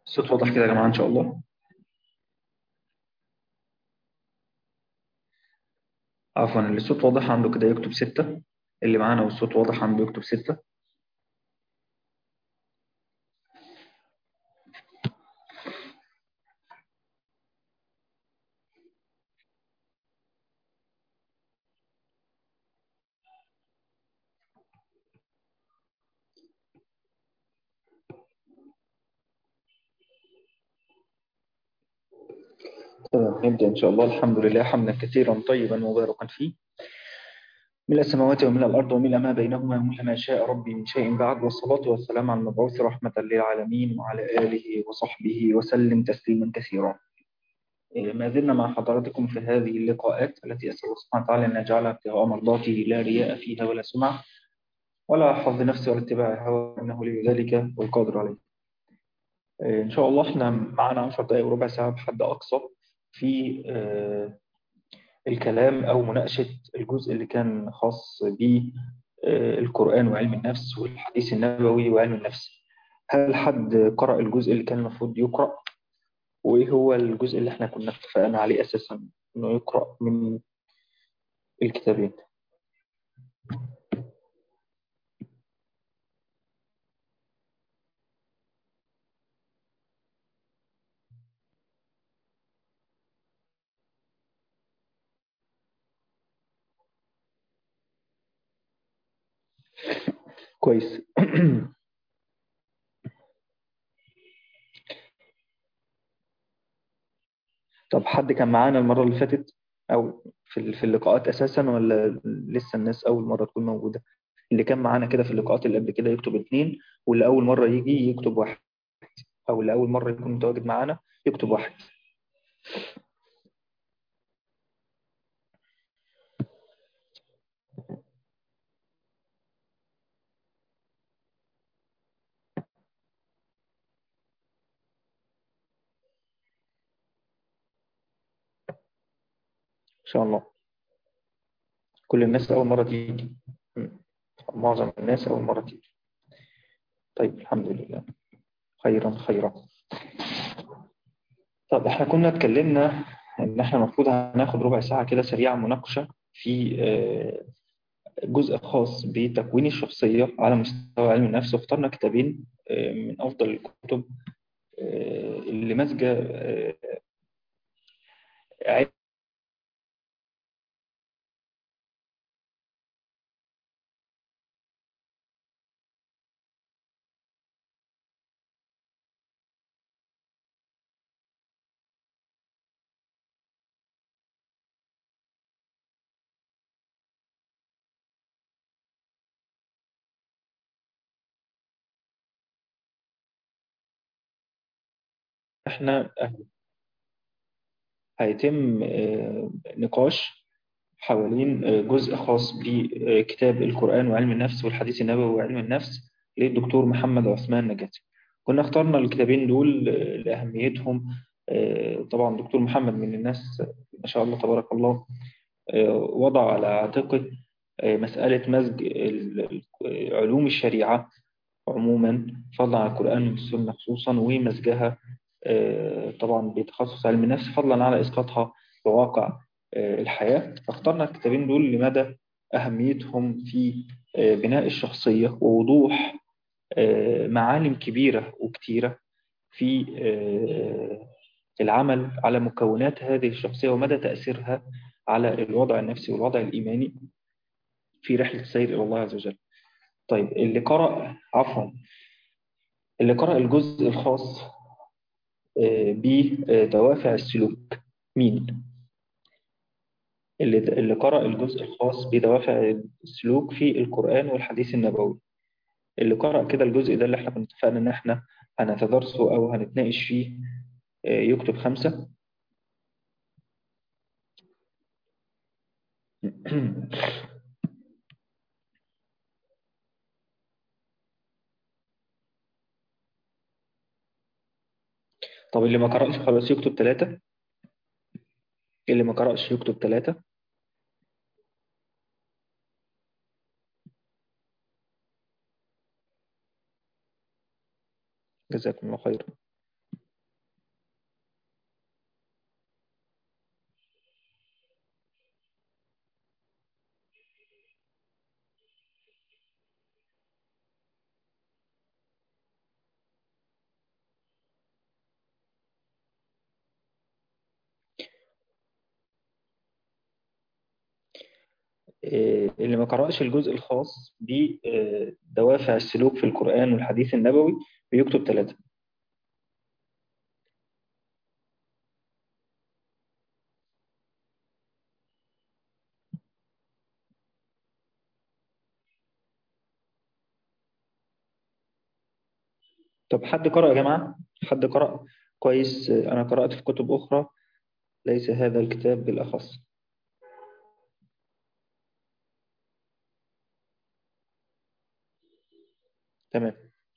الصوت واضح كده يا جماعة إن شاء الله عفوا اللي الصوت واضح عنده كده يكتب ستة اللي معانا والصوت واضح عنده يكتب ستة تمام نبدأ إن شاء الله الحمد لله حمدا كثيرا طيبا مباركا فيه ملء السماوات وملء الأرض وملء ما بينهما وملء ما شاء ربي من شيء بعد والصلاة والسلام على المبعوث رحمة للعالمين وعلى آله وصحبه وسلم تسليما كثيرا ما زلنا مع حضراتكم في هذه اللقاءات التي أسأل الله سبحانه وتعالى أن يجعلها ابتغاء مرضاته لا رياء فيها ولا سمعة ولا حظ نفسي ولا اتباع هوى إنه لي ذلك والقادر عليه إن شاء الله احنا معنا 10 دقائق وربع ساعة بحد أقصى في الكلام أو مناقشة الجزء اللي كان خاص بالقرآن وعلم النفس والحديث النبوي وعلم النفس هل حد قرأ الجزء اللي كان المفروض يقرأ وإيه هو الجزء اللي احنا كنا اتفقنا عليه أساسا إنه يقرأ من الكتابين كويس طب حد كان معانا المرة اللي فاتت أو في في اللقاءات أساسا ولا لسه الناس أول مرة تكون موجودة اللي كان معانا كده في اللقاءات اللي قبل كده يكتب اثنين واللي أول مرة يجي يكتب واحد أو اللي أول مرة يكون متواجد معانا يكتب واحد إن شاء الله كل الناس أول مرة تيجي معظم الناس أول مرة تيجي طيب الحمد لله خيرا خيرا طب احنا كنا اتكلمنا ان احنا المفروض هناخد ربع ساعة كده سريعة مناقشة في جزء خاص بتكوين الشخصية على مستوى علم النفس واخترنا كتابين من أفضل الكتب اللي ماسكة احنا هيتم نقاش حوالين جزء خاص بكتاب القرآن وعلم النفس والحديث النبوي وعلم النفس للدكتور محمد عثمان نجاتي كنا اخترنا الكتابين دول لأهميتهم طبعا دكتور محمد من الناس ما شاء الله تبارك الله وضع على عاتقه مسألة مزج علوم الشريعة عموما فضلا عن القرآن والسنة خصوصا ومزجها طبعا بتخصص علم النفس فضلا على إسقاطها بواقع الحياة فاخترنا الكتابين دول لمدى أهميتهم في بناء الشخصية ووضوح معالم كبيرة وكتيرة في العمل على مكونات هذه الشخصية ومدى تأثيرها على الوضع النفسي والوضع الإيماني في رحلة السير إلى الله عز وجل طيب اللي قرأ عفوا اللي قرأ الجزء الخاص بدوافع السلوك مين اللي اللي قرأ الجزء الخاص بدوافع السلوك في القرآن والحديث النبوي اللي قرأ كده الجزء ده اللي احنا كنا اتفقنا ان احنا هنتدرسه او هنتناقش فيه يكتب خمسة طب اللي ما قرأش خلاص يكتب ثلاثة اللي ما قرأش يكتب ثلاثة جزاكم الله خيرا اللي ما قرأش الجزء الخاص بدوافع السلوك في القرآن والحديث النبوي بيكتب ثلاثة طب حد قرأ يا جماعة؟ حد قرأ كويس أنا قرأت في كتب أخرى ليس هذا الكتاب بالأخص تمام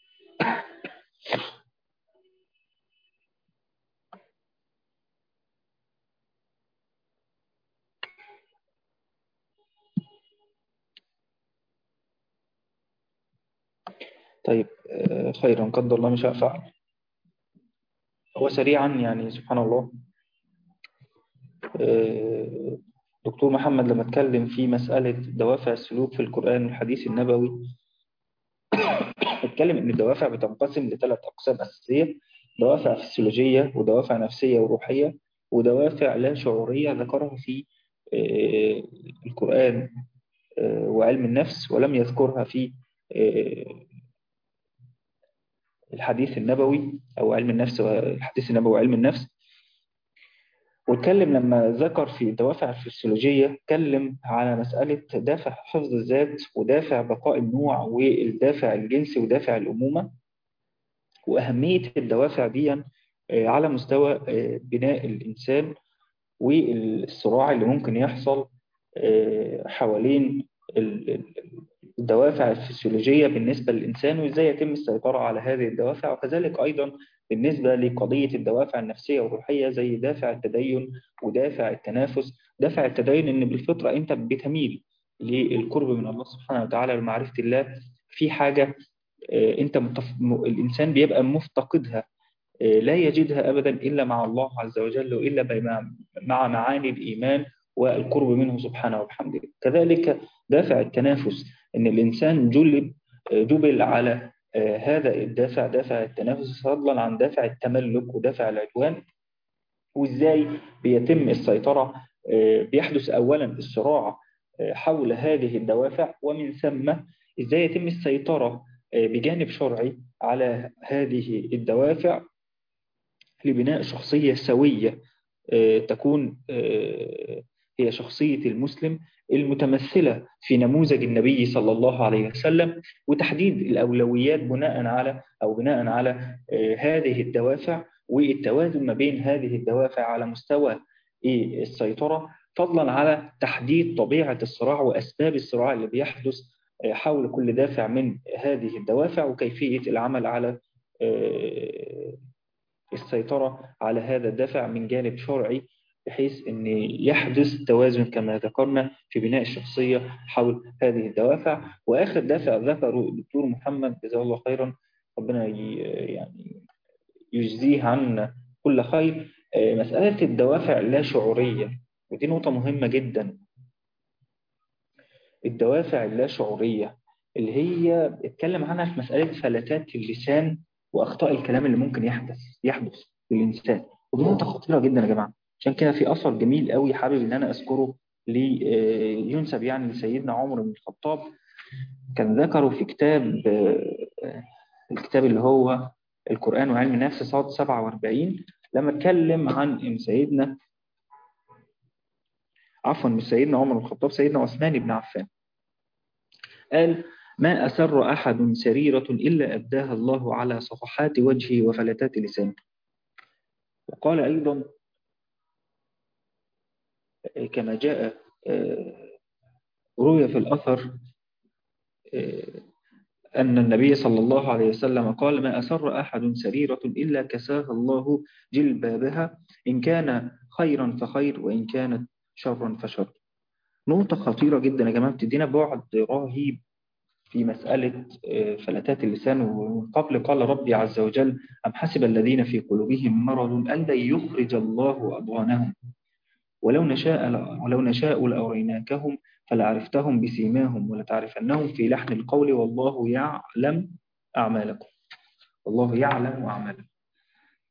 طيب خيرا قدر الله ما شاء فعل هو سريعا يعني سبحان الله دكتور محمد لما اتكلم في مسألة دوافع السلوك في القرآن والحديث النبوي اتكلم ان الدوافع بتنقسم لثلاث اقسام اساسيه دوافع فسيولوجيه ودوافع نفسيه وروحيه ودوافع لا شعوريه ذكرها في القران وعلم النفس ولم يذكرها في الحديث النبوي او علم النفس والحديث النبوي وعلم النفس واتكلم لما ذكر في الدوافع الفسيولوجية اتكلم على مسألة دافع حفظ الذات ودافع بقاء النوع والدافع الجنسي ودافع الأمومة وأهمية الدوافع دي على مستوى بناء الإنسان والصراع اللي ممكن يحصل حوالين الدوافع الفسيولوجية بالنسبة للإنسان وإزاي يتم السيطرة على هذه الدوافع وكذلك أيضا بالنسبة لقضية الدوافع النفسية والروحية زي دافع التدين ودافع التنافس دافع التدين إن بالفطرة أنت بتميل للقرب من الله سبحانه وتعالى ومعرفة الله في حاجة أنت متف... الإنسان بيبقى مفتقدها لا يجدها أبدا إلا مع الله عز وجل وإلا مع معاني الإيمان والقرب منه سبحانه وبحمده كذلك دافع التنافس إن الإنسان جلب جبل على هذا الدافع دافع التنافس فضلا عن دافع التملك ودافع العدوان وإزاي بيتم السيطرة بيحدث أولا الصراع حول هذه الدوافع ومن ثم إزاي يتم السيطرة بجانب شرعي على هذه الدوافع لبناء شخصية سوية تكون هي شخصية المسلم المتمثلة في نموذج النبي صلى الله عليه وسلم وتحديد الأولويات بناء على أو بناء على هذه الدوافع والتوازن ما بين هذه الدوافع على مستوى السيطرة فضلا على تحديد طبيعة الصراع وأسباب الصراع اللي بيحدث حول كل دافع من هذه الدوافع وكيفية العمل على السيطرة على هذا الدافع من جانب شرعي بحيث أن يحدث توازن كما ذكرنا في بناء الشخصية حول هذه الدوافع وآخر دافع ذكره الدكتور محمد جزاه الله خيرا ربنا يعني يجزيه عنا كل خير مسألة الدوافع اللا شعورية ودي نقطة مهمة جدا الدوافع اللا شعورية اللي هي اتكلم عنها في مسألة فلتات اللسان وأخطاء الكلام اللي ممكن يحدث يحدث للإنسان ودي نقطة خطيرة جدا يا جماعة عشان كده في أثر جميل قوي حابب إن أنا أذكره ينسب يعني لسيدنا عمر بن الخطاب كان ذكره في كتاب الكتاب اللي هو القرآن وعلم النفس صاد 47 لما اتكلم عن سيدنا عفوا مش سيدنا عمر بن الخطاب سيدنا عثمان بن عفان قال ما أسر أحد سريرة إلا أبداها الله على صفحات وجهه وفلتات لسانه وقال أيضا كما جاء روي في الأثر أن النبي صلى الله عليه وسلم قال ما أسر أحد سريرة إلا كساها الله جلبابها إن كان خيرا فخير وإن كانت شرا فشر نقطة خطيرة جدا يا جماعة بتدينا بعد رهيب في مسألة فلتات اللسان ومن قبل قال ربي عز وجل أم حسب الذين في قلوبهم مرض أن لن يخرج الله أضغانهم ولو نشاء ولو نشاء لأريناكهم فلعرفتهم بسيماهم ولتعرفنهم في لحن القول والله يعلم أعمالكم والله يعلم أعمالكم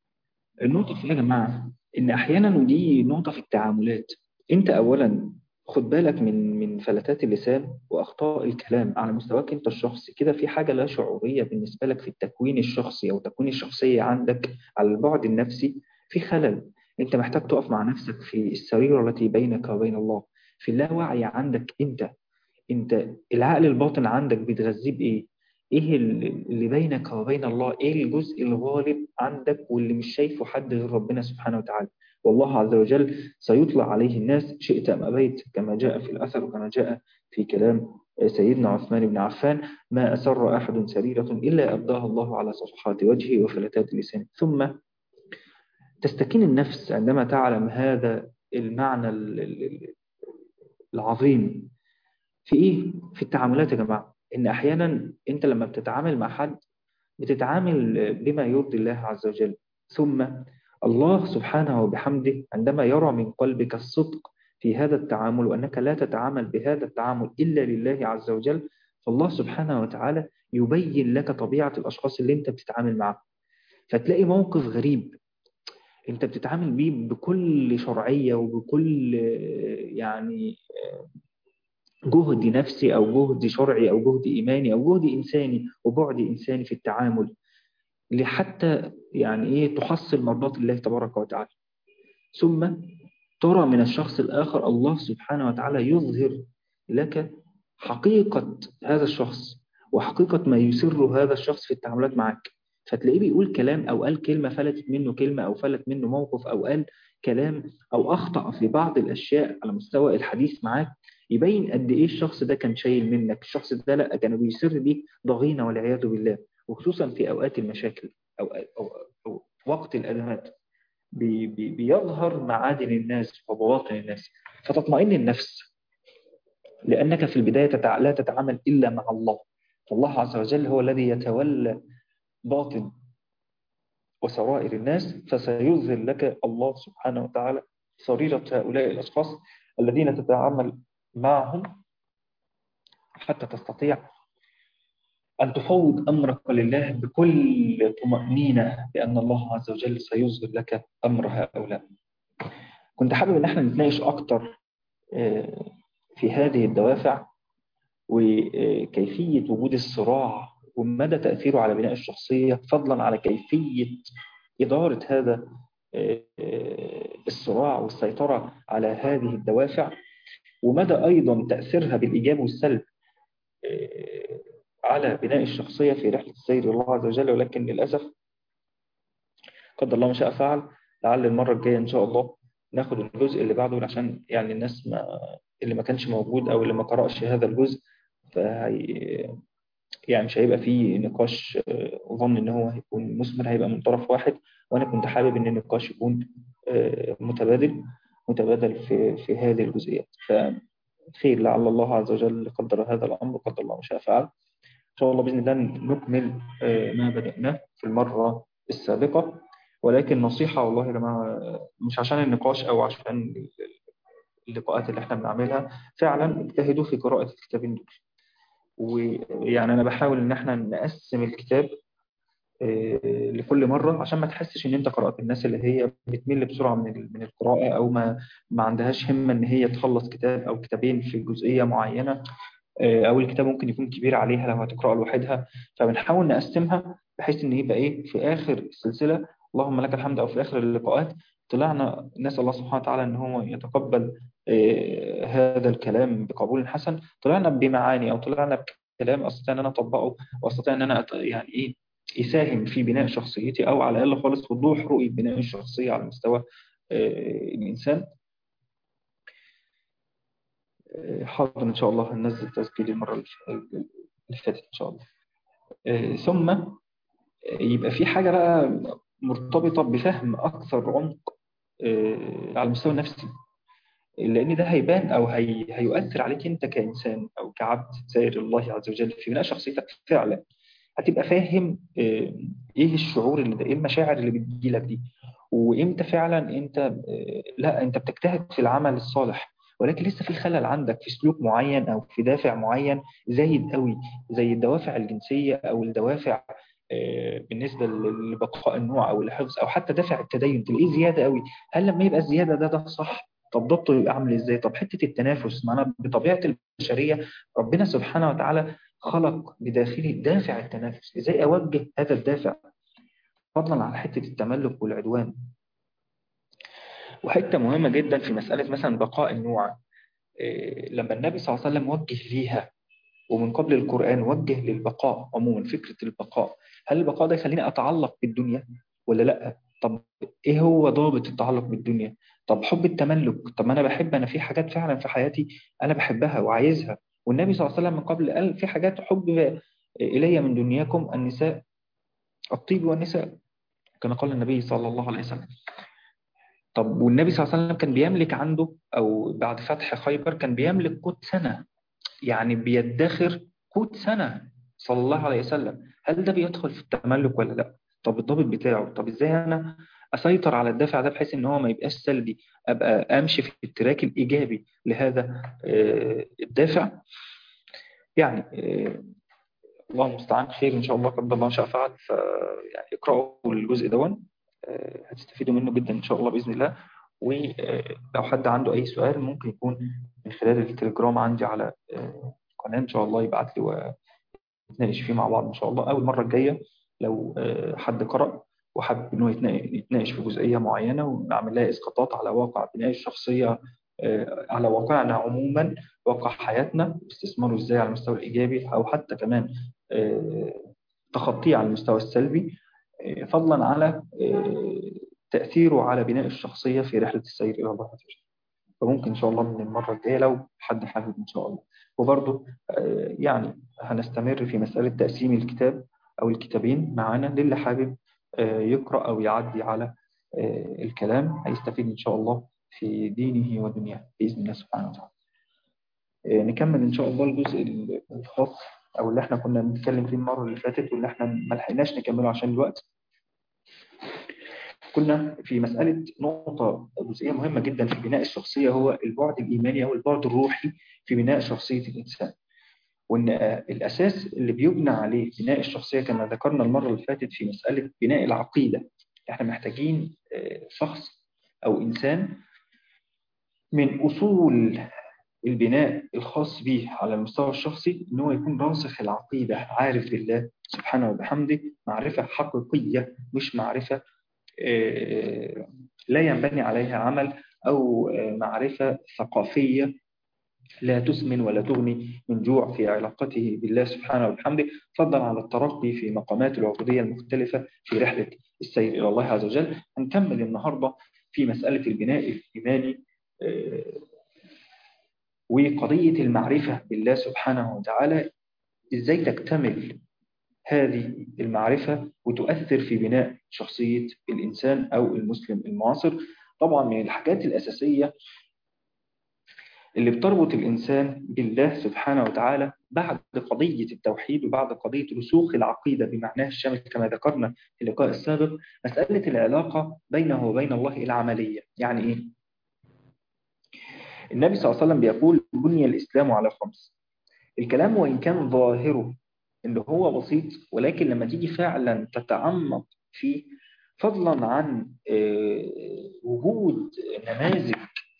النقطة في يا جماعة إن أحيانا ودي نقطة في التعاملات أنت أولا خد بالك من من فلتات اللسان واخطاء الكلام على مستواك انت الشخصي كده في حاجه لا شعوريه بالنسبه لك في التكوين الشخصي او تكوين الشخصيه عندك على البعد النفسي في خلل انت محتاج تقف مع نفسك في السريره التي بينك وبين الله في اللاوعي عندك انت انت العقل الباطن عندك بيتغذيه بايه ايه اللي بينك وبين الله ايه الجزء الغالب عندك واللي مش شايفه حد غير ربنا سبحانه وتعالى والله عز وجل سيطلع عليه الناس شئت أم أبيت كما جاء في الأثر وكما جاء في كلام سيدنا عثمان بن عفان ما أسر أحد سريرة إلا أبداها الله على صفحات وجهه وفلتات لسانه ثم تستكين النفس عندما تعلم هذا المعنى العظيم في إيه؟ في التعاملات يا جماعة إن أحيانا أنت لما بتتعامل مع حد بتتعامل بما يرضي الله عز وجل ثم الله سبحانه وبحمده عندما يرى من قلبك الصدق في هذا التعامل وأنك لا تتعامل بهذا التعامل إلا لله عز وجل فالله سبحانه وتعالى يبين لك طبيعة الأشخاص اللي أنت بتتعامل معهم فتلاقي موقف غريب أنت بتتعامل بيه بكل شرعية وبكل يعني جهد نفسي أو جهد شرعي أو جهد إيماني أو جهد إنساني وبعد إنساني في التعامل لحتى يعني إيه تحصل مرضات الله تبارك وتعالى ثم ترى من الشخص الآخر الله سبحانه وتعالى يظهر لك حقيقة هذا الشخص وحقيقة ما يسر هذا الشخص في التعاملات معك فتلاقيه بيقول كلام أو قال كلمة فلتت منه كلمة أو فلت منه موقف أو قال كلام أو أخطأ في بعض الأشياء على مستوى الحديث معاك يبين قد إيه الشخص ده كان شايل منك الشخص ده لا كان بيسر بيه ضغينة والعياذ بالله وخصوصا في أوقات المشاكل أو, أو, أو وقت الأزمات بي بي بيظهر معادن الناس وبواطن الناس فتطمئن النفس لأنك في البداية تتع... لا تتعامل إلا مع الله فالله عز وجل هو الذي يتولى باطن وسرائر الناس فسيظهر لك الله سبحانه وتعالى سريرة هؤلاء الأشخاص الذين تتعامل معهم حتى تستطيع أن تفوض أمرك لله بكل طمأنينة بأن الله عز وجل سيظهر لك أمر هؤلاء كنت حابب أن احنا نتناقش أكتر في هذه الدوافع وكيفية وجود الصراع ومدى تأثيره على بناء الشخصية فضلا على كيفية إدارة هذا الصراع والسيطرة على هذه الدوافع ومدى أيضا تأثيرها بالإيجاب والسلب على بناء الشخصية في رحلة السير الله عز وجل ولكن للأسف قدر الله ما شاء فعل لعل المرة الجاية إن شاء الله ناخد الجزء اللي بعده عشان يعني الناس ما اللي ما كانش موجود أو اللي ما قرأش هذا الجزء فهي يعني مش هيبقى فيه نقاش أظن إن هو هيكون مثمر هيبقى من طرف واحد وأنا كنت حابب إن النقاش يكون متبادل متبادل في في هذه الجزئيات فخير لعل الله عز وجل قدر هذا الأمر وقدر الله ما شاء فعل إن شاء الله بإذن الله نكمل ما بدأناه في المرة السابقة ولكن نصيحة والله يا جماعة مش عشان النقاش أو عشان اللقاءات اللي احنا بنعملها فعلا اجتهدوا في قراءة الكتابين دول ويعني أنا بحاول إن احنا نقسم الكتاب لكل مرة عشان ما تحسش إن أنت قرأت الناس اللي هي بتمل بسرعة من من القراءة أو ما ما عندهاش همة إن هي تخلص كتاب أو كتابين في جزئية معينة أو الكتاب ممكن يكون كبير عليها لو هتقرأ لوحدها فبنحاول نقسمها بحيث إن يبقى إيه في آخر السلسلة اللهم لك الحمد أو في آخر اللقاءات طلعنا نسأل الله سبحانه وتعالى إن هو يتقبل هذا الكلام بقبول حسن طلعنا بمعاني أو طلعنا بكلام أستطيع أن أنا أطبقه وأستطيع أن أنا يعني إيه يساهم في بناء شخصيتي أو على الأقل خالص وضوح رؤية بناء الشخصية على مستوى الإنسان حاضر إن شاء الله هننزل تسجيل المرة اللي فاتت إن شاء الله ثم يبقى في حاجة بقى مرتبطة بفهم أكثر عمق على المستوى النفسي لأن ده هيبان أو هي... هيؤثر عليك أنت كإنسان أو كعبد سائر الله عز وجل في بناء شخصيتك فعلا هتبقى فاهم إيه الشعور اللي ده إيه المشاعر اللي بتجيلك دي وإمتى فعلا أنت لا أنت بتجتهد في العمل الصالح ولكن لسه في خلل عندك في سلوك معين أو في دافع معين زايد قوي زي الدوافع الجنسية أو الدوافع بالنسبة لبقاء النوع أو الحفظ أو حتى دافع التدين تلاقيه زيادة قوي هل لما يبقى الزيادة ده ده صح طب ضبطه يبقى عامل ازاي طب حته التنافس معنا بطبيعه البشريه ربنا سبحانه وتعالى خلق بداخلي دافع التنافس ازاي اوجه هذا الدافع فضلا عن حته التملك والعدوان وحته مهمه جدا في مساله مثلا بقاء النوع إيه لما النبي صلى الله عليه وسلم وجه ليها ومن قبل القرآن وجه للبقاء عموما فكرة البقاء هل البقاء ده يخليني أتعلق بالدنيا ولا لأ طب إيه هو ضابط التعلق بالدنيا طب حب التملك طب ما أنا بحب أنا في حاجات فعلا في حياتي أنا بحبها وعايزها والنبي صلى الله عليه وسلم من قبل قال في حاجات حب إلي من دنياكم النساء الطيب والنساء كما قال النبي صلى الله عليه وسلم طب والنبي صلى الله عليه وسلم كان بيملك عنده أو بعد فتح خيبر كان بيملك قوت سنة يعني بيدخر قوت سنة صلى الله عليه وسلم هل ده بيدخل في التملك ولا لا طب الضابط بتاعه طب ازاي انا اسيطر على الدافع ده بحيث ان هو ما يبقاش سلبي ابقى امشي في التراك الايجابي لهذا الدافع يعني الله المستعان خير ان شاء الله قدر الله شاء فعل فيعني اقرأوا الجزء دون هتستفيدوا منه جدا ان شاء الله باذن الله ولو حد عنده اي سؤال ممكن يكون من خلال التليجرام عندي على القناه ان شاء الله يبعت لي ونتناقش فيه مع بعض ان شاء الله او المره الجايه لو حد قرأ وحب انه يتناقش في جزئيه معينه ونعمل لها اسقاطات على واقع بناء الشخصيه على واقعنا عموما واقع حياتنا استثماره ازاي على المستوى الايجابي او حتى كمان تخطيه على المستوى السلبي فضلا على تأثيره على بناء الشخصية في رحلة السير إلى الله عز وجل فممكن إن شاء الله من المرة الجاية لو حد حابب إن شاء الله وبرضه يعني هنستمر في مسألة تقسيم الكتاب أو الكتابين معانا للي حابب يقرأ أو يعدي على الكلام هيستفيد إن شاء الله في دينه ودنياه بإذن الله سبحانه وتعالى نكمل إن شاء الله الجزء الخاص أو اللي احنا كنا بنتكلم فيه المرة اللي فاتت واللي احنا ما لحقناش نكمله عشان الوقت كنا في مسألة نقطة جزئية مهمة جدا في بناء الشخصية هو البعد الإيماني أو البعد الروحي في بناء شخصية الإنسان وإن الأساس اللي بيبنى عليه بناء الشخصية كما ذكرنا المرة اللي فاتت في مسألة بناء العقيدة احنا محتاجين شخص أو إنسان من أصول البناء الخاص به على المستوى الشخصي ان هو يكون راسخ العقيدة عارف بالله سبحانه وبحمده معرفة حقيقية مش معرفة لا ينبني عليها عمل أو معرفة ثقافية لا تسمن ولا تغني من جوع في علاقته بالله سبحانه وبحمده فضلا على الترقي في مقامات العبودية المختلفة في رحلة السير إلى الله عز وجل هنكمل النهاردة في مسألة البناء الإيماني وقضية المعرفة بالله سبحانه وتعالى إزاي تكتمل هذه المعرفة وتؤثر في بناء شخصية الإنسان أو المسلم المعاصر طبعا من الحاجات الأساسية اللي بتربط الإنسان بالله سبحانه وتعالى بعد قضية التوحيد وبعد قضية رسوخ العقيدة بمعناها الشامل كما ذكرنا في اللقاء السابق مسألة العلاقة بينه وبين الله العملية يعني إيه؟ النبي صلى الله عليه وسلم بيقول بني الإسلام على خمس الكلام وإن كان ظاهره اللي هو بسيط ولكن لما تيجي فعلا تتعمق فيه فضلا عن وجود نماذج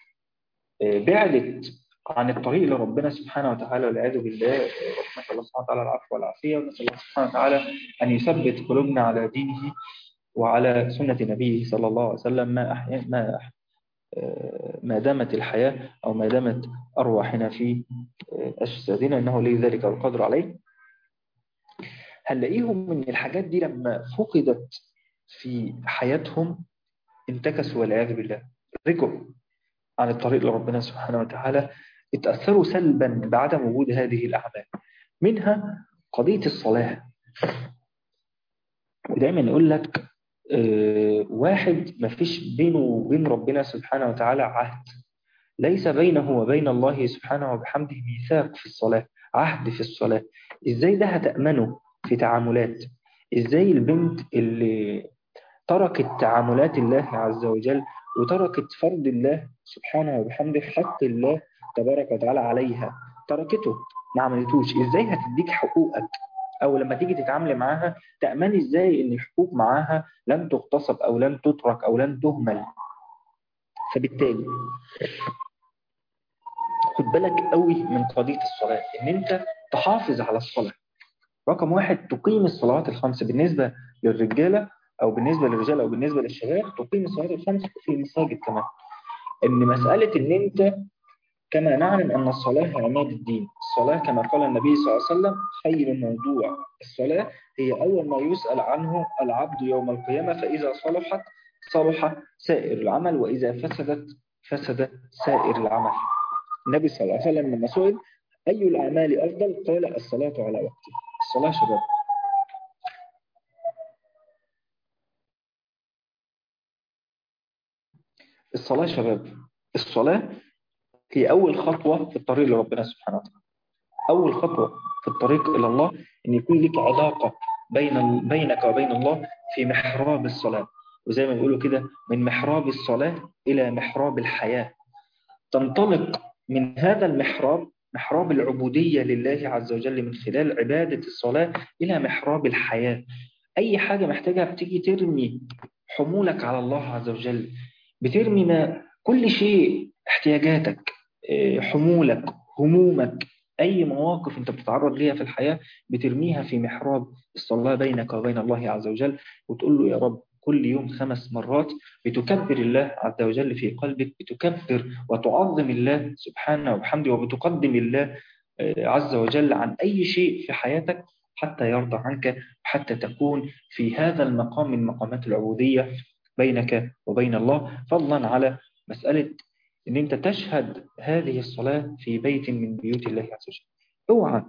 بعدت عن الطريق لربنا سبحانه وتعالى والعياذ بالله نسأل الله سبحانه وتعالى العفو والعافية ونسأل الله سبحانه وتعالى أن يثبت قلوبنا على دينه وعلى سنة نبيه صلى الله عليه وسلم ما أحيا ما ما دامت الحياة أو ما دامت أرواحنا في أجسادنا إنه لي ذلك القدر عليه هنلاقيهم من الحاجات دي لما فقدت في حياتهم انتكسوا والعياذ بالله رجعوا عن الطريق لربنا سبحانه وتعالى اتأثروا سلبا بعدم وجود هذه الأعمال منها قضية الصلاة ودايما يقول لك اه واحد ما فيش بينه وبين ربنا سبحانه وتعالى عهد ليس بينه وبين الله سبحانه وبحمده ميثاق في الصلاة عهد في الصلاة ازاي ده هتأمنه في تعاملات ازاي البنت اللي تركت تعاملات الله عز وجل وتركت فرض الله سبحانه وبحمده حق الله تبارك وتعالى عليها تركته ما عملتوش ازاي هتديك حقوقك او لما تيجي تتعاملي معاها تأمني ازاي ان الحقوق معاها لن تغتصب او لن تترك او لن تهمل فبالتالي خد بالك قوي من قضية الصلاة إن أنت تحافظ على الصلاة رقم واحد تقيم الصلوات الخمس بالنسبة للرجالة أو بالنسبة للرجال أو بالنسبة للشباب تقيم الصلوات الخمس في المساجد كمان إن مسألة إن أنت كما نعلم أن الصلاة عماد الدين الصلاة كما قال النبي صلى الله عليه وسلم خير موضوع الصلاة هي أول ما يسأل عنه العبد يوم القيامة فإذا صلحت صلح سائر العمل وإذا فسدت فسد سائر العمل النبي صلى الله عليه وسلم لما سئل أي الأعمال أفضل قال الصلاة على وقته الصلاة شباب الصلاة شباب الصلاة هي أول خطوة في الطريق لربنا سبحانه وتعالى أول خطوة في الطريق إلى الله أن يكون لك علاقة بين بينك وبين الله في محراب الصلاة وزي ما بيقولوا كده من محراب الصلاة إلى محراب الحياة تنطلق من هذا المحراب محراب العبودية لله عز وجل من خلال عبادة الصلاة إلى محراب الحياة أي حاجة محتاجها بتيجي ترمي حمولك على الله عز وجل بترمي ما كل شيء احتياجاتك حمولك همومك أي مواقف أنت بتتعرض ليها في الحياة بترميها في محراب الصلاة بينك وبين الله عز وجل وتقول له يا رب كل يوم خمس مرات بتكبر الله عز وجل في قلبك بتكبر وتعظم الله سبحانه وبحمده وبتقدم الله عز وجل عن أي شيء في حياتك حتى يرضى عنك حتى تكون في هذا المقام من مقامات العبودية بينك وبين الله فضلا على مسألة ان انت تشهد هذه الصلاة في بيت من بيوت الله عز وجل اوعى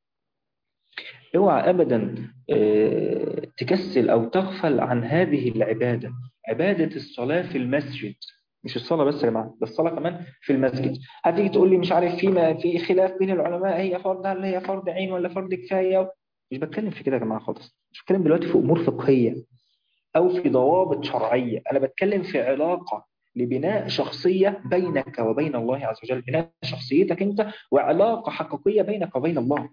اوعى ابدا تكسل او تغفل عن هذه العبادة عبادة الصلاة في المسجد مش الصلاة بس يا جماعة ده الصلاة كمان في المسجد هتيجي تقول لي مش عارف في ما في خلاف بين العلماء هي فرض هل هي فرض عين ولا فرض كفاية مش بتكلم في كده يا جماعة خالص مش بتكلم دلوقتي في امور فقهية او في ضوابط شرعية انا بتكلم في علاقة لبناء شخصية بينك وبين الله عز وجل بناء شخصيتك أنت وعلاقة حقيقية بينك وبين الله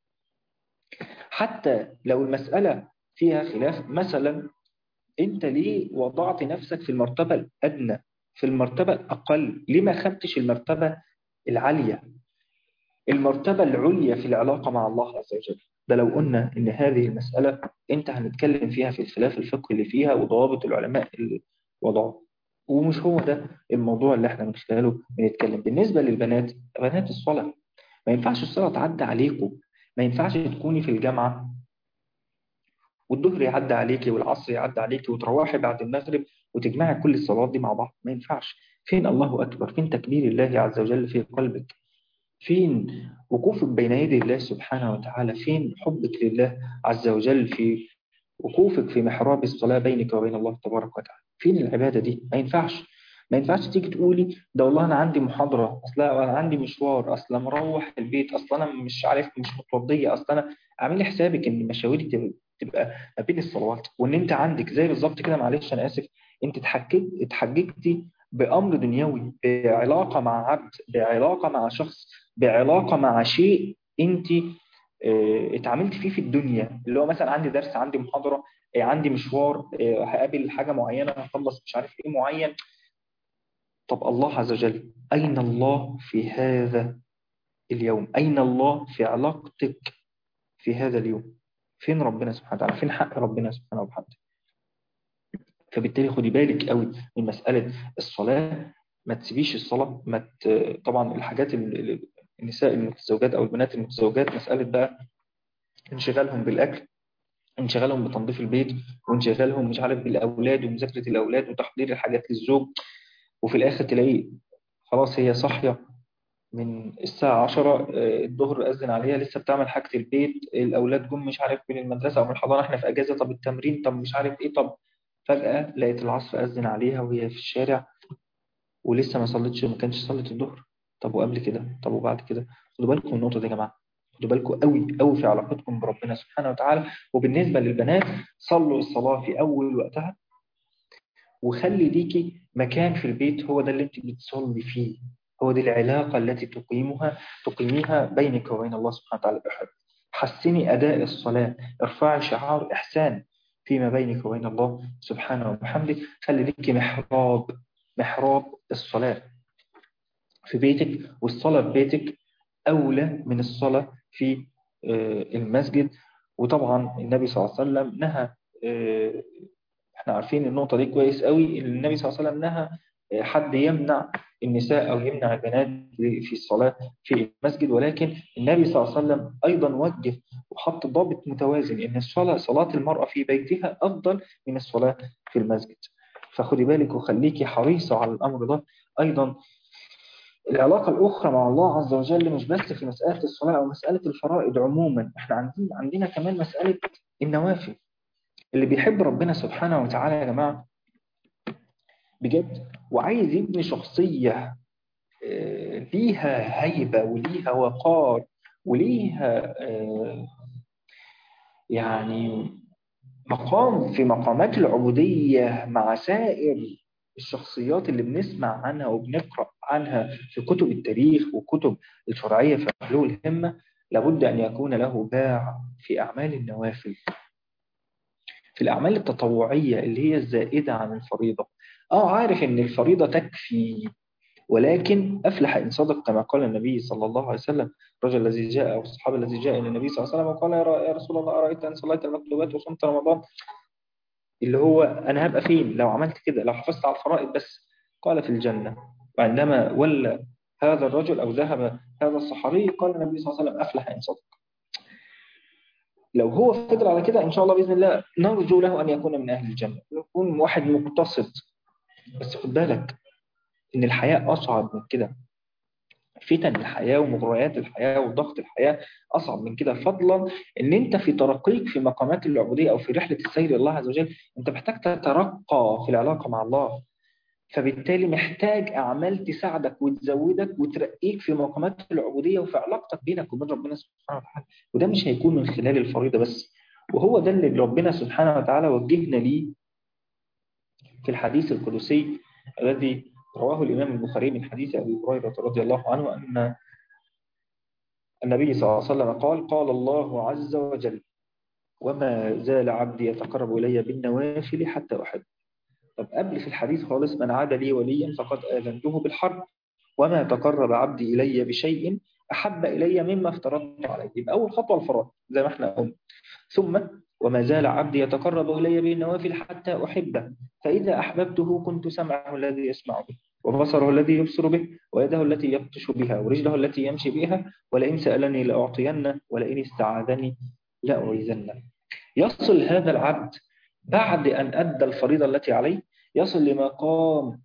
حتى لو المسألة فيها خلاف مثلا أنت ليه وضعت نفسك في المرتبة الأدنى في المرتبة الأقل ليه ما خدتش المرتبة العالية المرتبة العليا في العلاقة مع الله عز وجل ده لو قلنا إن هذه المسألة أنت هنتكلم فيها في الخلاف الفقهي اللي فيها وضوابط العلماء اللي وضعوها ومش هو ده الموضوع اللي احنا من خلاله بنتكلم بالنسبة للبنات بنات الصلاة ما ينفعش الصلاة تعدي عليكم ما ينفعش تكوني في الجامعة والظهر يعدي عليكي والعصر يعدي عليكي وتروحي بعد المغرب وتجمعي كل الصلوات دي مع بعض ما ينفعش فين الله أكبر فين تكبير الله عز وجل في قلبك فين وقوفك بين يدي الله سبحانه وتعالى فين حبك لله عز وجل في وقوفك في محراب الصلاة بينك وبين الله تبارك وتعالى فين العبادة دي ما ينفعش ما ينفعش تيجي تقولي ده والله أنا عندي محاضرة أصل أنا عندي مشوار أصل مروح البيت أصل أنا مش عارف مش متوضية أصل أنا اعملي حسابك إن مشاويرك تبقى ما بين الصلوات وإن أنت عندك زي بالظبط كده معلش أنا آسف أنت اتحججت اتحججتي بأمر دنيوي بعلاقة مع عبد بعلاقة مع شخص بعلاقة مع شيء أنت اتعاملت فيه في الدنيا اللي هو مثلا عندي درس عندي محاضرة عندي مشوار هقابل حاجة معينة هخلص مش عارف ايه معين طب الله عز وجل أين الله في هذا اليوم أين الله في علاقتك في هذا اليوم فين ربنا سبحانه وتعالى فين حق ربنا سبحانه وتعالى فبالتالي خدي بالك قوي من مسألة الصلاة ما تسيبيش الصلاة ما ت... طبعا الحاجات اللي النساء المتزوجات أو البنات المتزوجات مسألة بقى انشغالهم بالأكل انشغالهم بتنظيف البيت وانشغالهم مش عارف بالأولاد ومذاكرة الأولاد وتحضير الحاجات للزوج وفي الآخر تلاقي خلاص هي صاحية من الساعة 10 الظهر أذن عليها لسه بتعمل حاجة البيت الأولاد جم مش عارف من المدرسة أو من الحضانة احنا في أجازة طب التمرين طب مش عارف إيه طب فجأة لقيت العصر أذن عليها وهي في الشارع ولسه ما صلتش ما كانش صلت الظهر طب وقبل كده طب وبعد كده خدوا بالكم من النقطة دي يا جماعة خدوا بالكم قوي قوي في علاقتكم بربنا سبحانه وتعالى وبالنسبة للبنات صلوا الصلاة في أول وقتها وخلي ليكي مكان في البيت هو ده اللي انت بتصلي فيه هو دي العلاقة التي تقيمها تقيميها بينك وبين الله سبحانه وتعالى بحب حسني أداء الصلاة ارفعي شعار إحسان فيما بينك وبين الله سبحانه وبحمده خلي لك محراب محراب الصلاة في بيتك والصلاة في بيتك أولى من الصلاة في المسجد وطبعا النبي صلى الله عليه وسلم نهى احنا عارفين النقطة دي كويس قوي النبي صلى الله عليه وسلم نهى حد يمنع النساء أو يمنع البنات في الصلاة في المسجد ولكن النبي صلى الله عليه وسلم أيضا وجه وحط ضابط متوازن إن الصلاة صلاة المرأة في بيتها أفضل من الصلاة في المسجد فخدي بالك وخليكي حريصة على الأمر ده أيضا العلاقة الأخرى مع الله عز وجل مش بس في مسألة الصلاة أو مسألة الفرائض عموما احنا عندنا عندنا كمان مسألة النوافل اللي بيحب ربنا سبحانه وتعالى يا جماعة بجد وعايز يبني شخصية ليها هيبة وليها وقار وليها يعني مقام في مقامات العبودية مع سائر الشخصيات اللي بنسمع عنها وبنقرأ عنها في كتب التاريخ وكتب الشرعية في علو الهمة لابد أن يكون له باع في أعمال النوافل في الأعمال التطوعية اللي هي الزائدة عن الفريضة آه عارف إن الفريضة تكفي ولكن أفلح إن صدق كما قال النبي صلى الله عليه وسلم الرجل الذي جاء أو الصحابي الذي جاء إلى النبي صلى الله عليه وسلم وقال يا رسول الله أرأيت أن صليت المكتوبات وصمت رمضان اللي هو أنا هبقى فين لو عملت كده لو حفظت على الفرائض بس قال في الجنة وعندما ولى هذا الرجل أو ذهب هذا الصحابي قال النبي صلى الله عليه وسلم أفلح إن صدق لو هو فضل على كده إن شاء الله بإذن الله نرجو له أن يكون من أهل الجنة يكون واحد مقتصد بس خد بالك إن الحياة أصعب من كده فتن الحياة ومغريات الحياة وضغط الحياة أصعب من كده فضلا إن أنت في ترقيك في مقامات العبودية أو في رحلة السير الله عز وجل أنت محتاج تترقى في العلاقة مع الله فبالتالي محتاج أعمال تساعدك وتزودك وترقيك في مقامات العبودية وفي علاقتك بينك وبين ربنا سبحانه وتعالى وده مش هيكون من خلال الفريضة بس وهو ده اللي ربنا سبحانه وتعالى وجهنا ليه في الحديث القدسي الذي رواه الإمام البخاري من حديث أبي هريرة رضي الله عنه أن النبي صلى الله عليه وسلم قال قال الله عز وجل وما زال عبدي يتقرب إلي بالنوافل حتى أحب طب قبل في الحديث خالص من عاد لي وليا فقد آذنته بالحرب وما تقرب عبدي إلي بشيء أحب إلي مما افترضت عليه يبقى أول خطوة الفرائض زي ما احنا قلنا ثم وما زال عبدي يتقرب إلي بالنوافل حتى أحبه فإذا أحببته كنت سمعه الذي يسمع به وبصره الذي يبصر به ويده التي يبطش بها ورجله التي يمشي بها ولئن سألني لأعطينه ولئن استعاذني لأعيذنه يصل هذا العبد بعد أن أدى الفريضة التي عليه يصل لمقام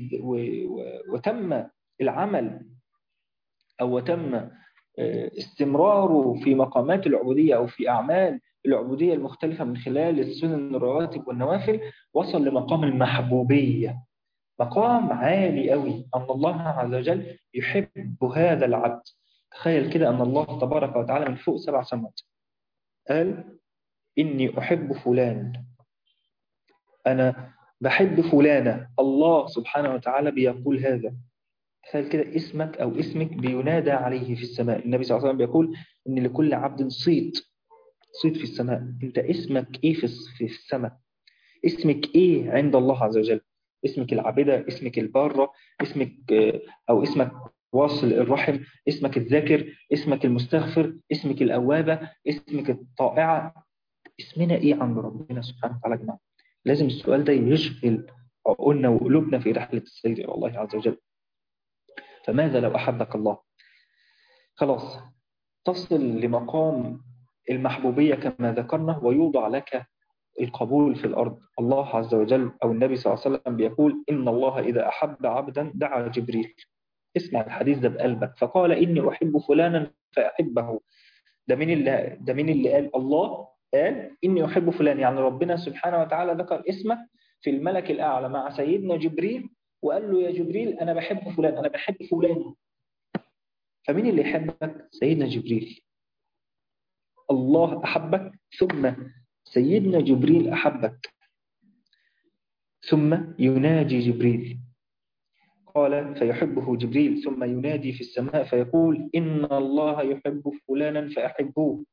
وتم العمل أو وتم استمراره في مقامات العبودية أو في أعمال العبودية المختلفة من خلال السنن الرواتب والنوافل وصل لمقام المحبوبية مقام عالي قوي أن الله عز وجل يحب هذا العبد تخيل كده أن الله تبارك وتعالى من فوق سبع سماوات قال إني أحب فلان أنا بحب فلانة الله سبحانه وتعالى بيقول هذا تخيل كده اسمك أو اسمك بينادى عليه في السماء النبي صلى الله عليه وسلم بيقول إن لكل عبد صيت صيت في السماء أنت اسمك إيه في السماء اسمك إيه عند الله عز وجل اسمك العابدة اسمك البارة اسمك أو اسمك واصل الرحم اسمك الذاكر اسمك المستغفر اسمك الأوابة اسمك الطائعة اسمنا إيه عند ربنا سبحانه وتعالى جماعة لازم السؤال ده يشغل عقولنا وقلوبنا في رحلة السير إلى الله عز وجل فماذا لو أحبك الله خلاص تصل لمقام المحبوبية كما ذكرنا ويوضع لك القبول في الأرض الله عز وجل أو النبي صلى الله عليه وسلم بيقول إن الله إذا أحب عبدا دعا جبريل اسمع الحديث ده بقلبك فقال إني أحب فلانا فأحبه ده مين اللي ده مين اللي قال الله قال إني أحب فلان يعني ربنا سبحانه وتعالى ذكر اسمه في الملك الأعلى مع سيدنا جبريل وقال له يا جبريل أنا بحب فلان أنا بحب فلان فمين اللي يحبك سيدنا جبريل الله أحبك ثم سيدنا جبريل أحبك ثم يناجي جبريل قال فيحبه جبريل ثم ينادي في السماء فيقول إن الله يحب فلانا فأحبوه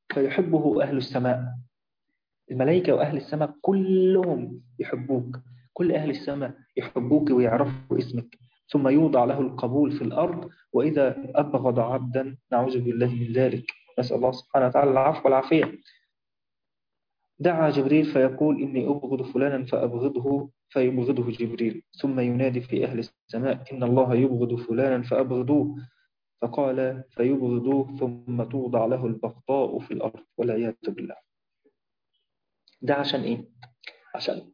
فيحبه أهل السماء الملائكة وأهل السماء كلهم يحبوك كل أهل السماء يحبوك ويعرفوا اسمك ثم يوضع له القبول في الأرض وإذا أبغض عبدا نعوذ بالله من ذلك نسأل الله سبحانه وتعالى العفو والعافية دعا جبريل فيقول إني أبغض فلانا فأبغضه فيبغضه جبريل ثم ينادي في أهل السماء إن الله يبغض فلانا فأبغضوه فقال فيبغضوه ثم توضع له البغضاء في الأرض والعياذ بالله ده عشان إيه؟ عشان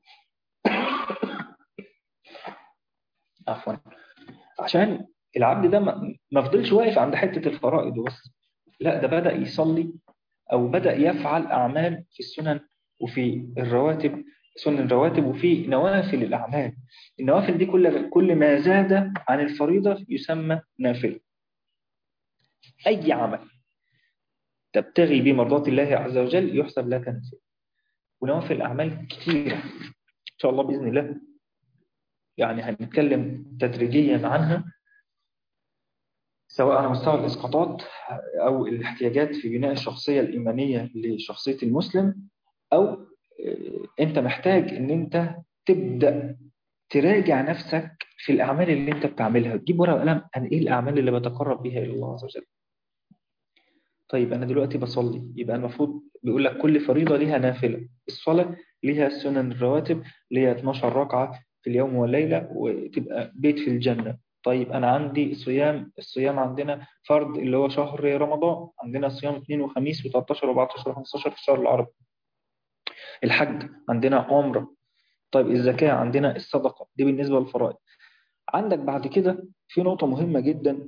عفوا عشان العبد ده ما فضلش واقف عند حتة الفرائض وبس لا ده بدأ يصلي أو بدأ يفعل أعمال في السنن وفي الرواتب سنن الرواتب وفي نوافل الأعمال النوافل دي كل كل ما زاد عن الفريضة يسمى نافل أي عمل تبتغي بمرضات الله عز وجل يحسب لك نافل ونوافل أعمال كثيرة إن شاء الله بإذن الله يعني هنتكلم تدريجيا عنها سواء على مستوى الإسقاطات أو الاحتياجات في بناء الشخصية الإيمانية لشخصية المسلم أو أنت محتاج أن أنت تبدأ تراجع نفسك في الأعمال اللي أنت بتعملها تجيب ورقة وقلم عن إيه الأعمال اللي بتقرب بها إلى الله عز وجل طيب أنا دلوقتي بصلي يبقى المفروض بيقول لك كل فريضة ليها نافلة الصلاة ليها سنن الرواتب ليها 12 ركعة في اليوم والليلة وتبقى بيت في الجنة طيب أنا عندي صيام الصيام عندنا فرض اللي هو شهر رمضان عندنا صيام اثنين وخميس و13 و14 و15 في الشهر العربي الحج عندنا عمرة طيب الزكاة عندنا الصدقة دي بالنسبة للفرائض عندك بعد كده في نقطة مهمة جدا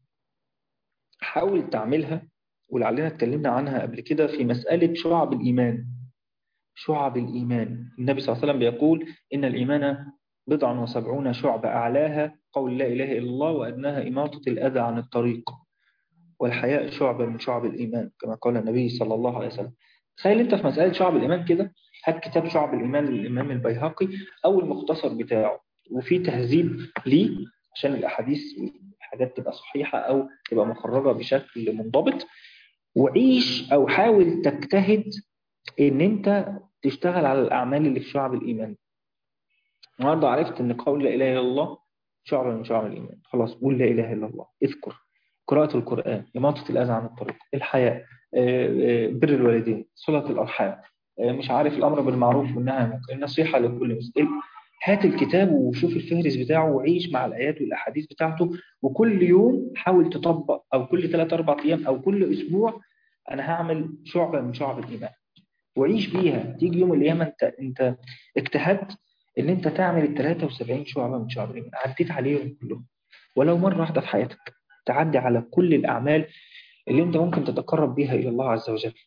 حاول تعملها ولعلنا اتكلمنا عنها قبل كده في مسألة شعب الإيمان شعب الإيمان النبي صلى الله عليه وسلم بيقول إن الإيمان بضع وسبعون شعب أعلاها قول لا إله إلا الله وأدناها إماطة الأذى عن الطريق والحياء شعبة من شعب الإيمان كما قال النبي صلى الله عليه وسلم تخيل أنت في مسألة شعب الإيمان كده هات كتاب شعب الإيمان للإمام البيهقي أو المختصر بتاعه وفي تهذيب ليه عشان الأحاديث والحاجات تبقى صحيحة أو تبقى مخرجة بشكل منضبط وعيش أو حاول تجتهد إن أنت تشتغل على الأعمال اللي في شعب الإيمان النهارده عرفت إن قول لا إله إلا الله شعب من شعب الإيمان خلاص قول لا إله إلا الله اذكر قراءة القرآن إماطة الأذى عن الطريق الحياء بر الوالدين صلة الأرحام مش عارف الأمر بالمعروف والنهي عن المنكر النصيحة لكل مسلم هات الكتاب وشوف الفهرس بتاعه وعيش مع الآيات والأحاديث بتاعته وكل يوم حاول تطبق أو كل 3 4 أيام أو كل أسبوع أنا هعمل شعبة من شعب الإيمان وعيش بيها تيجي يوم القيامة أنت أنت اجتهدت إن أنت تعمل ال 73 شعبة من شعب الإيمان عديت عليهم كلهم ولو مرة واحدة في حياتك تعدي على كل الأعمال اللي أنت ممكن تتقرب بها إلى الله عز وجل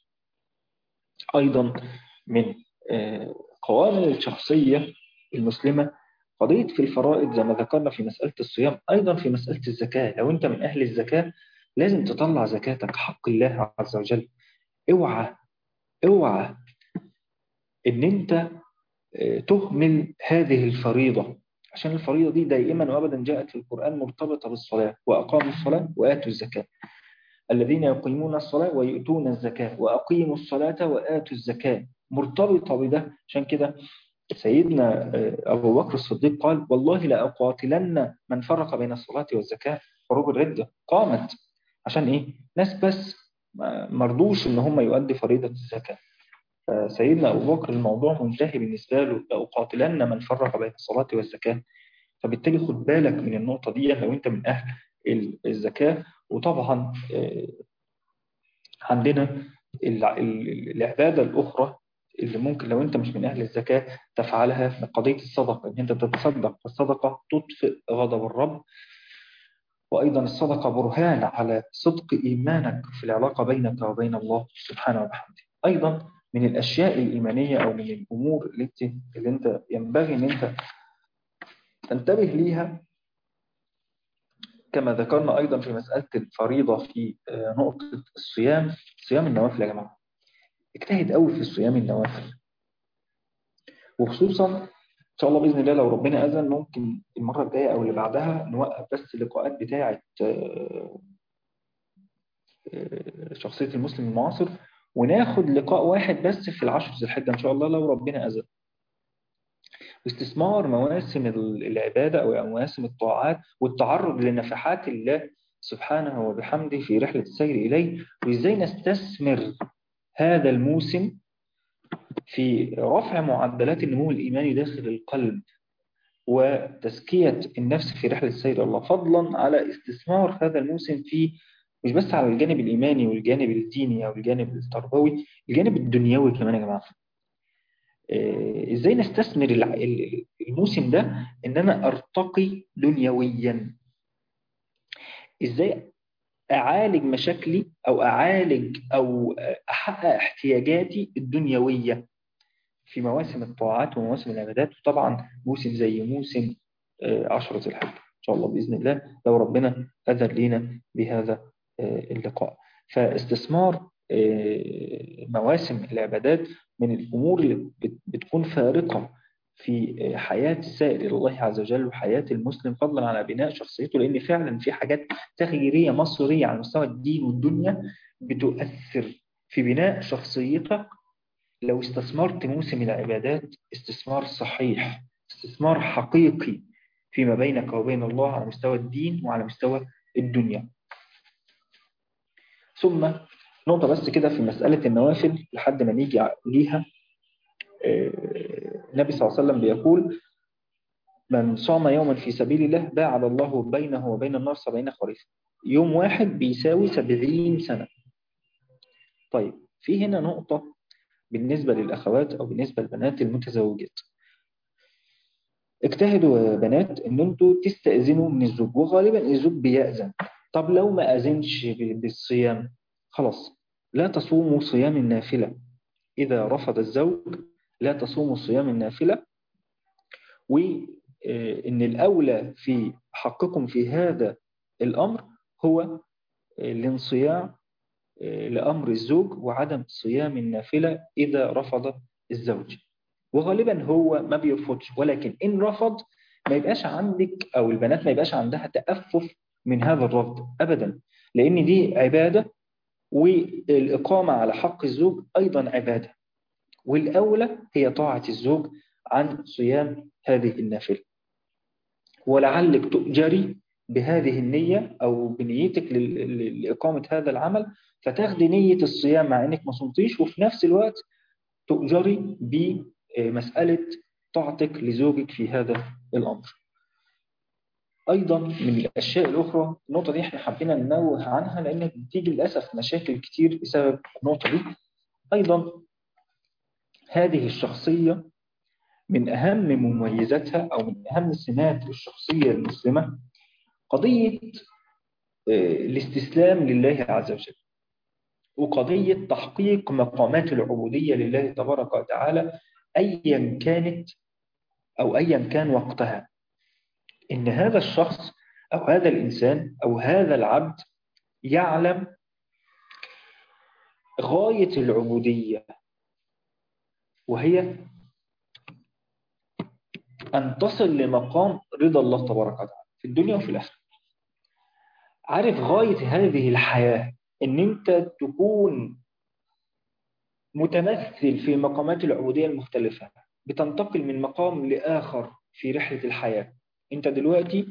أيضا من قوانين الشخصية المسلمة قضية في الفرائض زي ما ذكرنا في مسألة الصيام أيضا في مسألة الزكاة لو أنت من أهل الزكاة لازم تطلع زكاتك حق الله عز وجل اوعى اوعى ان انت تهمل هذه الفريضة عشان الفريضة دي دائما وابدا جاءت في القرآن مرتبطة بالصلاة وأقاموا الصلاة وآتوا الزكاة الذين يقيمون الصلاة ويؤتون الزكاة وأقيموا الصلاة وآتوا الزكاة مرتبطة بده عشان كده سيدنا أبو بكر الصديق قال والله لأقاتلن من فرق بين الصلاة والزكاة حروب الردة قامت عشان إيه؟ ناس بس مرضوش إن هم يؤدي فريضة الزكاة فسيدنا أبو بكر الموضوع منتهي بالنسبة له لأقاتلن من فرق بين الصلاة والزكاة فبالتالي خد بالك من النقطة دي لو أنت من أهل الزكاة وطبعا عندنا العبادة الأخرى اللي ممكن لو أنت مش من أهل الزكاة تفعلها قضية الصدقة إن أنت تتصدق الصدقة تطفئ غضب الرب وأيضا الصدقة برهان على صدق إيمانك في العلاقة بينك وبين الله سبحانه وبحمده أيضا من الأشياء الإيمانية أو من الأمور اللي, اللي أنت ينبغي أن أنت تنتبه ليها كما ذكرنا أيضا في مسألة الفريضة في نقطة الصيام صيام النوافل يا جماعة اجتهد قوي في صيام النوافل وخصوصا إن شاء الله بإذن الله لو ربنا أذن ممكن المرة الجاية أو اللي بعدها نوقف بس اللقاءات بتاعة شخصية المسلم المعاصر وناخد لقاء واحد بس في العشر ذي الحجة إن شاء الله لو ربنا أذن واستثمار مواسم العبادة أو مواسم الطاعات والتعرض لنفحات الله سبحانه وبحمده في رحلة السير إليه وإزاي نستثمر هذا الموسم في رفع معدلات النمو الإيماني داخل القلب وتزكية النفس في رحلة السير إلى الله فضلا على استثمار هذا الموسم في مش بس على الجانب الإيماني والجانب الديني أو الجانب التربوي الجانب الدنيوي كمان يا جماعة إزاي نستثمر الموسم ده إن أنا أرتقي دنيويا إزاي أعالج مشاكلي أو أعالج أو أحقق احتياجاتي الدنيوية في مواسم الطاعات ومواسم العبادات وطبعا موسم زي موسم عشرة الحج إن شاء الله بإذن الله لو ربنا أذن لنا بهذا اللقاء فاستثمار مواسم العبادات من الأمور اللي بتكون فارقة في حياة السائر إلى الله عز وجل وحياة المسلم فضلا على بناء شخصيته لأن فعلا في حاجات تغييرية مصيرية على مستوى الدين والدنيا بتؤثر في بناء شخصيتك لو استثمرت موسم العبادات استثمار صحيح استثمار حقيقي فيما بينك وبين الله على مستوى الدين وعلى مستوى الدنيا ثم نقطة بس كده في مسألة النوافل لحد ما نيجي ليها النبي صلى الله عليه وسلم بيقول من صام يوما في سبيل الله باعد الله بينه وبين النار سبعين خريفا يوم واحد بيساوي سبعين سنة طيب في هنا نقطة بالنسبة للأخوات أو بالنسبة للبنات المتزوجات اجتهدوا يا بنات ان انتوا تستأذنوا من الزوج وغالبا الزوج بيأذن طب لو ما أذنش بالصيام خلاص لا تصوموا صيام النافلة إذا رفض الزوج لا تصوموا صيام النافلة وإن الأولى في حقكم في هذا الأمر هو الانصياع لأمر الزوج وعدم صيام النافلة إذا رفض الزوج وغالبا هو ما بيرفضش ولكن إن رفض ما يبقاش عندك أو البنات ما يبقاش عندها تأفف من هذا الرفض أبدا لأن دي عبادة والإقامة على حق الزوج أيضا عبادة والأولى هي طاعة الزوج عن صيام هذه النافلة ولعلك تؤجري بهذه النية أو بنيتك لإقامة هذا العمل فتاخدي نية الصيام مع أنك ما صمتيش وفي نفس الوقت تؤجري بمسألة طاعتك لزوجك في هذا الأمر أيضا من الأشياء الأخرى النقطة دي احنا حبينا ننوه عنها لأن بتيجي للأسف مشاكل كتير بسبب النقطة دي أيضا هذه الشخصية من أهم مميزاتها أو من أهم سمات الشخصية المسلمة قضية الاستسلام لله عز وجل وقضية تحقيق مقامات العبودية لله تبارك وتعالى أيا كانت أو أيا كان وقتها إن هذا الشخص أو هذا الإنسان أو هذا العبد يعلم غاية العبودية وهي أن تصل لمقام رضا الله تبارك وتعالى في الدنيا وفي الآخرة عارف غاية هذه الحياة إن أنت تكون متمثل في مقامات العبودية المختلفة بتنتقل من مقام لآخر في رحلة الحياة أنت دلوقتي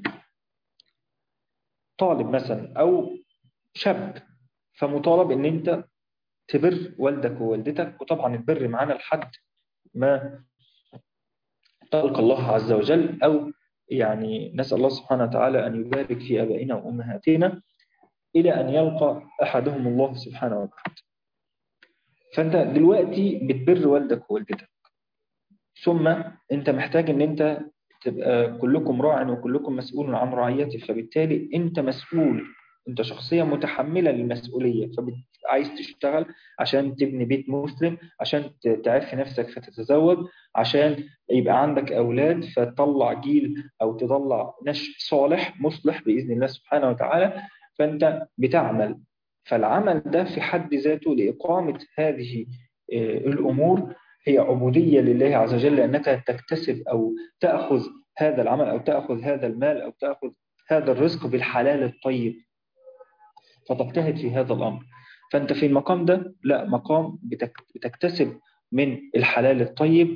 طالب مثلا أو شاب فمطالب أن أنت تبر والدك ووالدتك وطبعا البر معانا لحد ما تلقى الله عز وجل أو يعني نسأل الله سبحانه وتعالى أن يبارك في أبائنا وأمهاتنا إلى أن يلقى أحدهم الله سبحانه وتعالى فأنت دلوقتي بتبر والدك ووالدتك ثم أنت محتاج أن أنت تبقى كلكم راع وكلكم مسؤول عن رعيته فبالتالي أنت مسؤول أنت شخصية متحملة للمسؤولية فعايز تشتغل عشان تبني بيت مسلم عشان تعرف نفسك فتتزوج عشان يبقى عندك أولاد فتطلع جيل أو تطلع نشء صالح مصلح بإذن الله سبحانه وتعالى فأنت بتعمل فالعمل ده في حد ذاته لإقامة هذه الأمور هي عبودية لله عز وجل لأنك تكتسب أو تأخذ هذا العمل أو تأخذ هذا المال أو تأخذ هذا الرزق بالحلال الطيب فتجتهد في هذا الأمر فأنت في المقام ده لا مقام بتكتسب من الحلال الطيب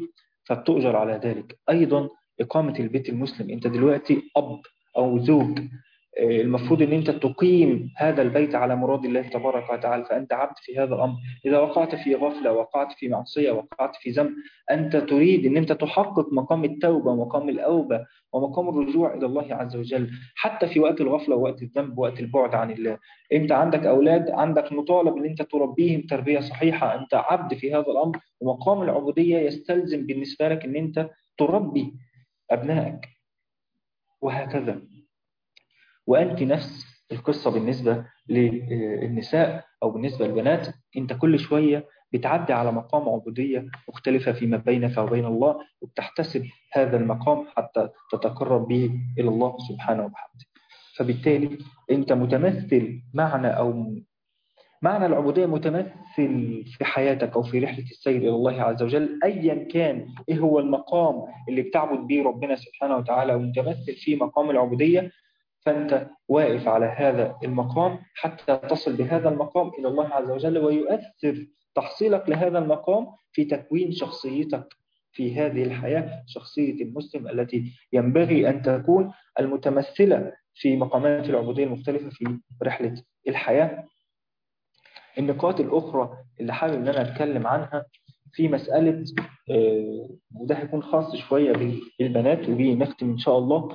فبتؤجر على ذلك أيضا إقامة البيت المسلم أنت دلوقتي أب أو زوج المفروض ان انت تقيم هذا البيت على مراد الله تبارك وتعالى فانت عبد في هذا الامر اذا وقعت في غفله وقعت في معصيه وقعت في ذنب انت تريد ان انت تحقق مقام التوبه ومقام الاوبه ومقام الرجوع الى الله عز وجل حتى في وقت الغفله ووقت الذنب ووقت البعد عن الله انت عندك اولاد عندك مطالب ان انت تربيهم تربيه صحيحه انت عبد في هذا الامر ومقام العبوديه يستلزم بالنسبه لك ان انت تربي ابنائك وهكذا وأنت نفس القصة بالنسبة للنساء أو بالنسبة للبنات أنت كل شوية بتعدي على مقام عبودية مختلفة فيما بينك وبين الله وبتحتسب هذا المقام حتى تتقرب به إلى الله سبحانه وبحمده فبالتالي أنت متمثل معنى أو معنى العبودية متمثل في حياتك أو في رحلة السير إلى الله عز وجل أيا كان إيه هو المقام اللي بتعبد به ربنا سبحانه وتعالى ومتمثل في مقام العبودية فأنت واقف على هذا المقام حتى تصل بهذا المقام إلى الله عز وجل ويؤثر تحصيلك لهذا المقام في تكوين شخصيتك في هذه الحياة شخصية المسلم التي ينبغي أن تكون المتمثلة في مقامات العبودية المختلفة في رحلة الحياة النقاط الأخرى اللي حابب أن أنا أتكلم عنها في مسألة وده هيكون خاص شوية بالبنات وبنختم إن شاء الله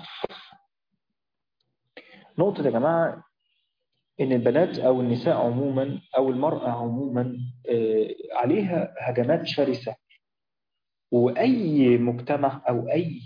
نقطة يا جماعة إن البنات أو النساء عموما أو المرأة عموما عليها هجمات شرسة وأي مجتمع أو أي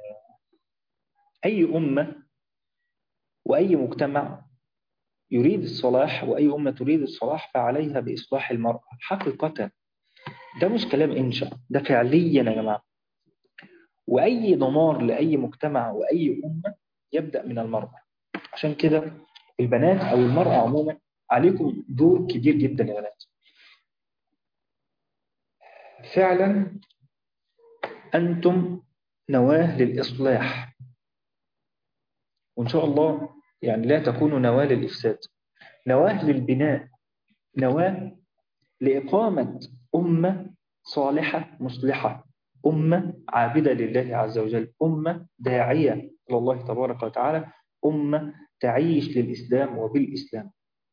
أي أمة وأي مجتمع يريد الصلاح وأي أمة تريد الصلاح فعليها بإصلاح المرأة حقيقة ده مش كلام إنشاء ده فعليا يا جماعة وأي دمار لأي مجتمع وأي أمة يبدأ من المرأة عشان كده البنات أو المرأة عموما عليكم دور كبير جدا يا بنات فعلا أنتم نواة للإصلاح وإن شاء الله يعني لا تكونوا نواة للإفساد نواة للبناء نواة لإقامة أمة صالحة مصلحة أمة عابدة لله عز وجل أمة داعية إلى الله تبارك وتعالى أمة تعيش للإسلام وبالإسلام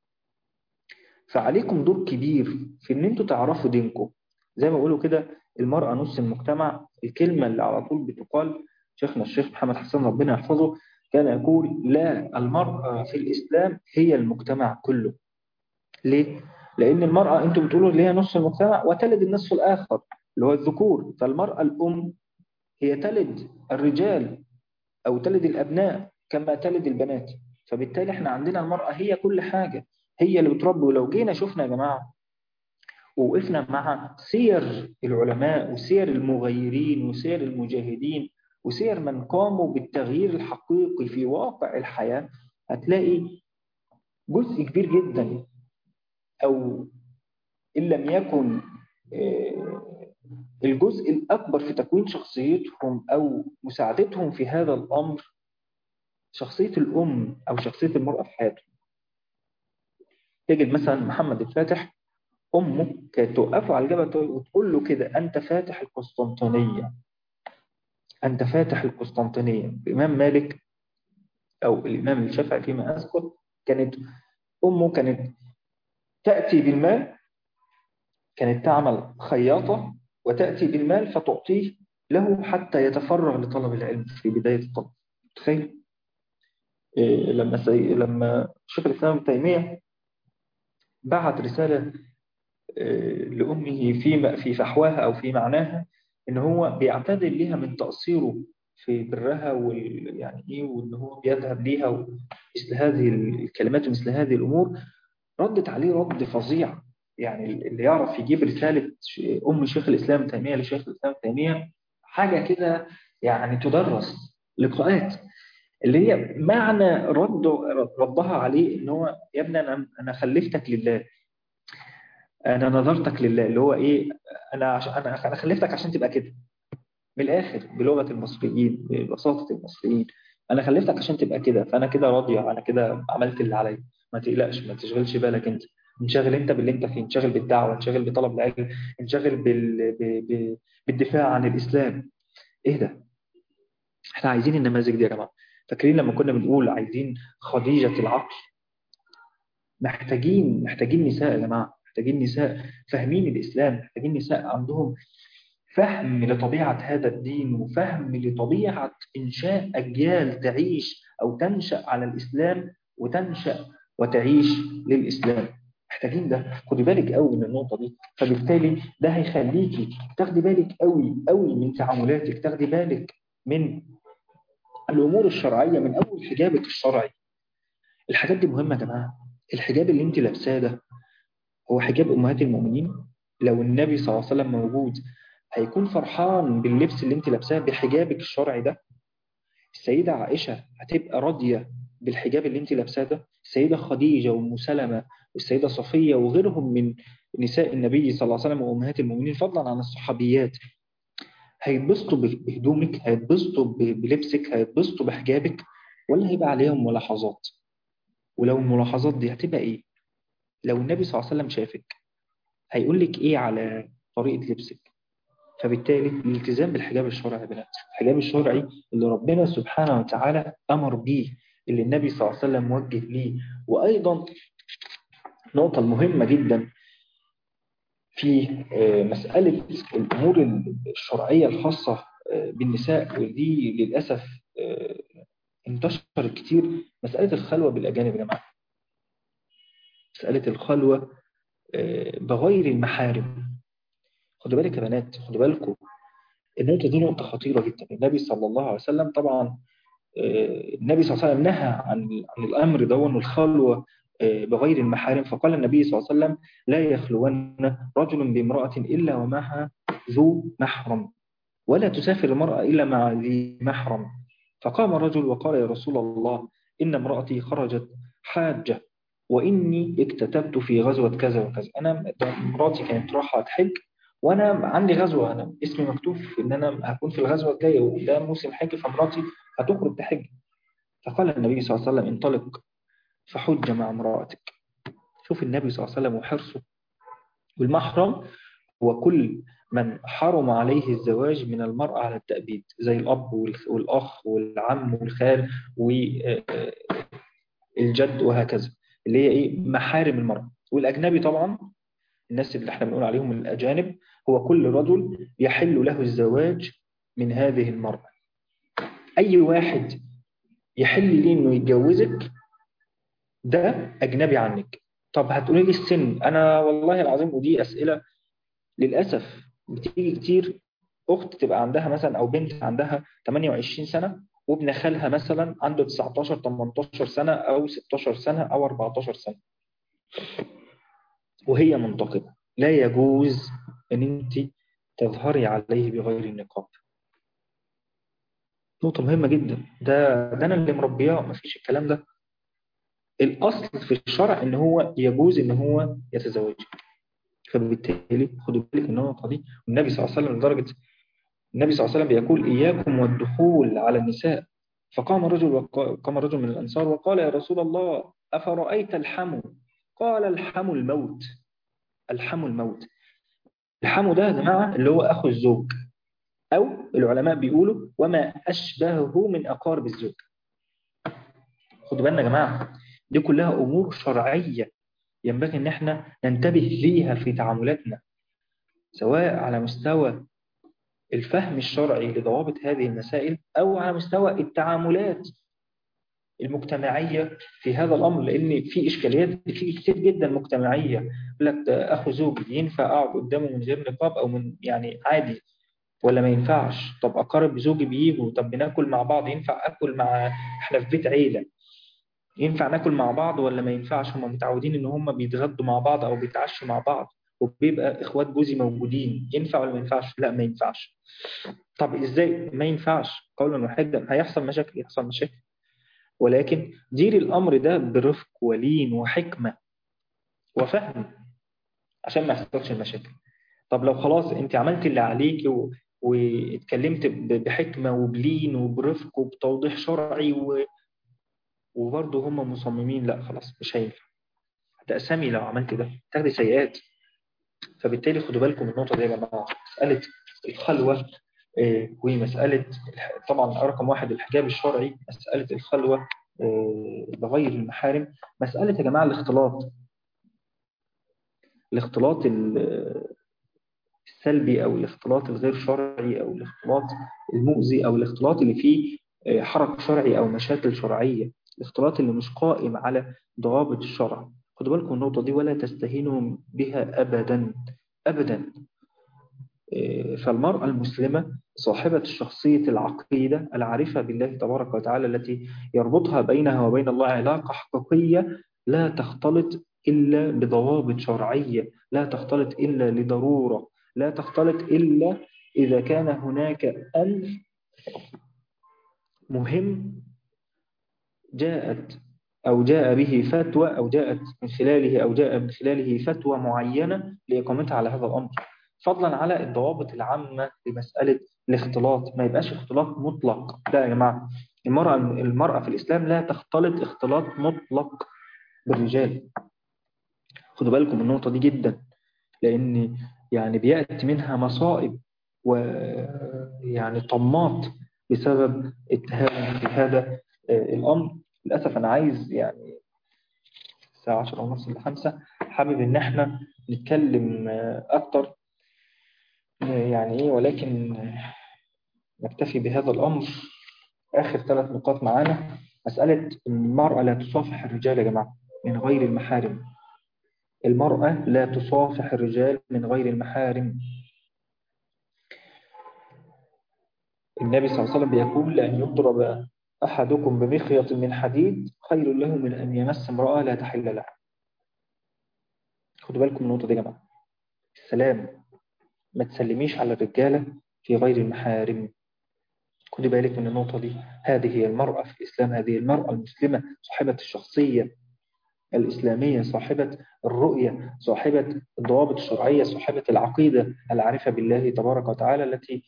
فعليكم دور كبير في أن أنتوا تعرفوا دينكم زي ما بيقولوا كده المرأة نص المجتمع الكلمة اللي على طول بتقال شيخنا الشيخ محمد حسن ربنا يحفظه كان يقول لا المرأة في الإسلام هي المجتمع كله ليه؟ لأن المرأة أنتم بتقولوا اللي هي نص المجتمع وتلد النصف الآخر اللي هو الذكور فالمرأة الأم هي تلد الرجال أو تلد الأبناء كما تلد البنات فبالتالي احنا عندنا المرأة هي كل حاجة هي اللي بتربي ولو جينا شفنا يا جماعة ووقفنا مع سير العلماء وسير المغيرين وسير المجاهدين وسير من قاموا بالتغيير الحقيقي في واقع الحياة هتلاقي جزء كبير جدا أو إن لم يكن الجزء الأكبر في تكوين شخصيتهم أو مساعدتهم في هذا الأمر شخصية الأم أو شخصية المرأة في حياتهم تجد مثلا محمد الفاتح أمه كانت توقفه على الجبل وتقول له كده أنت فاتح القسطنطينية أنت فاتح القسطنطينية الإمام مالك أو الإمام الشافعي فيما أذكر كانت أمه كانت تأتي بالمال كانت تعمل خياطة وتأتي بالمال فتعطيه له حتى يتفرغ لطلب العلم في بداية الطلب تخيل إيه لما سي... لما شيخ الإسلام ابن تيمية بعت رسالة إيه لأمه في في فحواها أو في معناها إن هو بيعتذر لها من تقصيره في برها وال يعني إيه وإن هو بيذهب ليها ومثل هذه الكلمات ومثل هذه الأمور ردت عليه رد فظيع يعني اللي يعرف يجيب رسالة أم شيخ الإسلام ابن تيمية لشيخ الإسلام ابن تيمية حاجة كده يعني تدرس لقاءات اللي هي معنى رد ردها عليه ان هو يا ابني انا انا خلفتك لله انا نظرتك لله اللي هو ايه انا عش... انا انا خلفتك عشان تبقى كده من الاخر بلغه المصريين ببساطه المصريين انا خلفتك عشان تبقى كده فانا كده راضيه انا كده عملت اللي عليا ما تقلقش ما تشغلش بالك انت انشغل انت باللي انت فيه انشغل بالدعوه انشغل بطلب العلم انشغل بال... ب... ب... بالدفاع عن الاسلام ايه ده احنا عايزين النماذج دي يا جماعه فاكرين لما كنا بنقول عايزين خديجه العقل محتاجين محتاجين نساء يا جماعه محتاجين نساء فاهمين الاسلام محتاجين نساء عندهم فهم لطبيعة هذا الدين وفهم لطبيعة إنشاء أجيال تعيش أو تنشأ على الإسلام وتنشأ وتعيش للإسلام محتاجين ده خدي بالك قوي من النقطة دي فبالتالي ده هيخليكي تاخدي بالك قوي قوي من تعاملاتك تاخدي بالك من الأمور الشرعية من أول حجابك الشرعي الحاجات دي مهمة يا جماعة الحجاب اللي انت لابساه ده هو حجاب أمهات المؤمنين لو النبي صلى الله عليه وسلم موجود هيكون فرحان باللبس اللي انت لابساه بحجابك الشرعي ده السيدة عائشة هتبقى راضية بالحجاب اللي انت لابساه ده السيدة خديجة وأم سلمة والسيدة صفية وغيرهم من نساء النبي صلى الله عليه وسلم وأمهات المؤمنين فضلا عن الصحابيات هيتبسطوا بهدومك هيتبسطوا بلبسك هيتبسطوا بحجابك ولا هيبقى عليهم ملاحظات ولو الملاحظات دي هتبقى ايه لو النبي صلى الله عليه وسلم شافك هيقول لك ايه على طريقة لبسك فبالتالي الالتزام بالحجاب الشرعي يا بنات الحجاب الشرعي اللي ربنا سبحانه وتعالى أمر به اللي النبي صلى الله عليه وسلم موجه ليه وأيضا نقطة المهمة جدا في مسألة الأمور الشرعية الخاصة بالنساء ودي للأسف انتشرت كتير مسألة الخلوة بالأجانب يا جماعة مسألة الخلوة بغير المحارم خدوا بالك يا بنات خدوا بالكم النقطة دي نقطة خطيرة جدا النبي صلى الله عليه وسلم طبعا النبي صلى الله عليه وسلم نهى عن عن الأمر دون والخلوة بغير المحارم فقال النبي صلى الله عليه وسلم لا يخلون رجل بامرأة إلا ومعها ذو محرم ولا تسافر المرأة إلا مع ذي محرم فقام رجل وقال يا رسول الله إن امرأتي خرجت حاجة وإني اكتتبت في غزوة كذا وكذا أنا مراتي كانت رايحة تحج وانا عندي غزوه انا اسمي مكتوب ان انا هكون في الغزوه الجايه وده موسم حج فمراتي هتخرج تحج فقال النبي صلى الله عليه وسلم انطلق فحج مع امرأتك شوف النبي صلى الله عليه وسلم وحرصه والمحرم هو كل من حرم عليه الزواج من المرأة على التأبيد زي الأب والأخ والعم والخال والجد وهكذا اللي هي إيه محارم المرأة والأجنبي طبعا الناس اللي احنا بنقول عليهم الأجانب هو كل رجل يحل له الزواج من هذه المرأة أي واحد يحل لي إنه يتجوزك ده أجنبي عنك طب هتقولي لي السن أنا والله العظيم ودي أسئلة للأسف بتيجي كتير أخت تبقى عندها مثلا أو بنت عندها 28 سنة وابن خالها مثلا عنده 19 18 سنة أو 16 سنة أو 14 سنة وهي منتقبة لا يجوز أن أنت تظهري عليه بغير النقاب نقطة مهمة جدا ده, ده أنا اللي مربياه ما فيش الكلام ده الأصل في الشرع إن هو يجوز إن هو يتزوج فبالتالي خدوا بالك من النقطة دي والنبي صلى الله عليه وسلم لدرجة النبي صلى الله عليه وسلم بيقول إياكم والدخول على النساء فقام رجل وقام رجل من الأنصار وقال يا رسول الله أفرأيت الحمو قال الحمو الموت الحمو الموت الحمو ده يا جماعة اللي هو أخو الزوج أو العلماء بيقولوا وما أشبهه من أقارب الزوج خدوا بالنا يا جماعة دي كلها أمور شرعية ينبغي أن احنا ننتبه ليها في تعاملاتنا سواء على مستوى الفهم الشرعي لضوابط هذه المسائل أو على مستوى التعاملات المجتمعية في هذا الأمر لأن في إشكاليات بتيجي كتير جدا مجتمعية يقول لك أخو زوجي ينفع أقعد قدامه من غير نقاب أو من يعني عادي ولا ما ينفعش طب أقارب زوجي بيجوا طب بناكل مع بعض ينفع أكل مع إحنا في بيت عيلة ينفع ناكل مع بعض ولا ما ينفعش هم متعودين إن هم بيتغدوا مع بعض أو بيتعشوا مع بعض وبيبقى إخوات جوزي موجودين ينفع ولا ما ينفعش لا ما ينفعش طب إزاي ما ينفعش قولا واحدا هيحصل مشاكل يحصل مشاكل ولكن دير الأمر ده برفق ولين وحكمة وفهم عشان ما يحصلش المشاكل طب لو خلاص انت عملت اللي عليك و... واتكلمت بحكمة وبلين وبرفق وبتوضيح شرعي و... وبرضه هم مصممين لا خلاص مش هينفع هتأسمي لو عملت ده تاخدي سيئات فبالتالي خدوا بالكم من النقطة دي يا جماعة مسألة الخلوة ومسألة طبعا رقم واحد الحجاب الشرعي مسألة الخلوة بغير المحارم مسألة يا جماعة الاختلاط الاختلاط السلبي أو الاختلاط الغير شرعي أو الاختلاط المؤذي أو الاختلاط اللي فيه حرج شرعي أو مشاكل شرعية الاختلاط اللي مش قائم على ضوابط الشرع خدوا بالكم النقطة دي ولا تستهينوا بها أبدا أبدا فالمرأة المسلمة صاحبة الشخصية العقيدة العارفة بالله تبارك وتعالى التي يربطها بينها وبين الله علاقة حقيقية لا تختلط إلا بضوابط شرعية لا تختلط إلا لضرورة لا تختلط إلا إذا كان هناك أمر مهم جاءت أو جاء به فتوى أو جاءت من خلاله أو جاء من خلاله فتوى معينة لإقامتها على هذا الأمر فضلا على الضوابط العامة لمسألة الاختلاط ما يبقاش اختلاط مطلق لا يا جماعة المرأة, المرأة في الإسلام لا تختلط اختلاط مطلق بالرجال خدوا بالكم من النقطة دي جدا لأن يعني بيأتي منها مصائب ويعني طمات بسبب التهاون في هذا الأمر للأسف أنا عايز يعني الساعة 10 ونص لخمسة حابب إن احنا نتكلم أكتر يعني إيه ولكن نكتفي بهذا الأمر آخر ثلاث نقاط معانا مسألة المرأة لا تصافح الرجال يا جماعة من غير المحارم المرأة لا تصافح الرجال من غير المحارم النبي صلى الله عليه وسلم بيقول لأن يضرب أحدكم بمخيط من حديد خير له من أن يمس امرأة لا تحل له خدوا بالكم من النقطة دي يا جماعة السلام ما تسلميش على الرجالة في غير المحارم خدي بالك من النقطة دي هذه هي المرأة في الإسلام هذه المرأة المسلمة صاحبة الشخصية الإسلامية صاحبة الرؤية صاحبة الضوابط الشرعية صاحبة العقيدة العارفة بالله تبارك وتعالى التي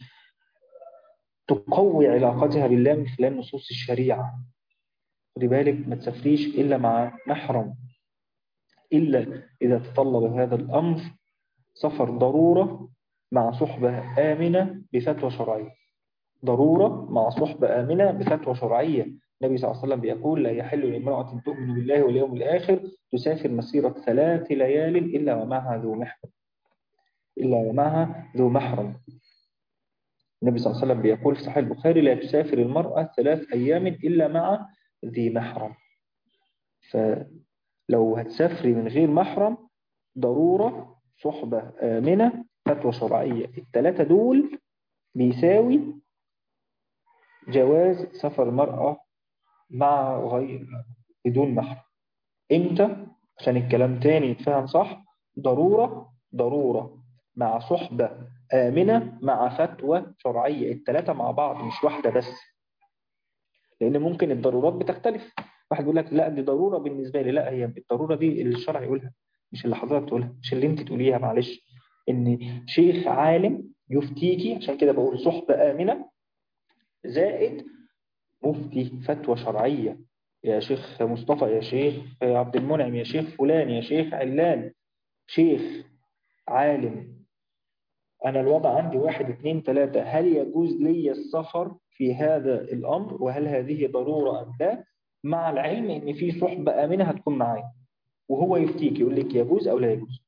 تقوي علاقتها بالله من خلال نصوص الشريعة خدي بالك ما تسافريش إلا مع محرم إلا إذا تطلب هذا الأمر سفر ضرورة مع صحبة آمنة بفتوى شرعية ضرورة مع صحبة آمنة بفتوى شرعية النبي صلى الله عليه وسلم بيقول لا يحل لامرأة تؤمن بالله واليوم الآخر تسافر مسيرة ثلاث ليال إلا ومعها ذو محرم إلا ومعها ذو محرم النبي صلى الله عليه وسلم بيقول في صحيح البخاري لا تسافر المرأة ثلاث أيام إلا مع ذي محرم فلو هتسافري من غير محرم ضرورة صحبة آمنة فتوى شرعية الثلاثة دول بيساوي جواز سفر المرأة مع غير بدون محرم امتى عشان الكلام تاني يتفهم صح ضرورة ضرورة مع صحبة آمنة مع فتوى شرعية الثلاثة مع بعض مش واحدة بس لأن ممكن الضرورات بتختلف واحد يقول لك لا دي ضرورة بالنسبة لي لا هي الضرورة دي اللي الشرع يقولها مش اللي حضرتك تقولها مش اللي انت تقوليها معلش ان شيخ عالم يفتيكي عشان كده بقول صحبة آمنة زائد مفتي فتوى شرعية يا شيخ مصطفى يا شيخ عبد المنعم يا شيخ فلان يا شيخ علان شيخ عالم أنا الوضع عندي واحد اثنين ثلاثة هل يجوز لي السفر في هذا الأمر وهل هذه ضرورة أم لا مع العلم إن في صحبة آمنة هتكون معايا وهو يفتيك يقول لك يجوز أو لا يجوز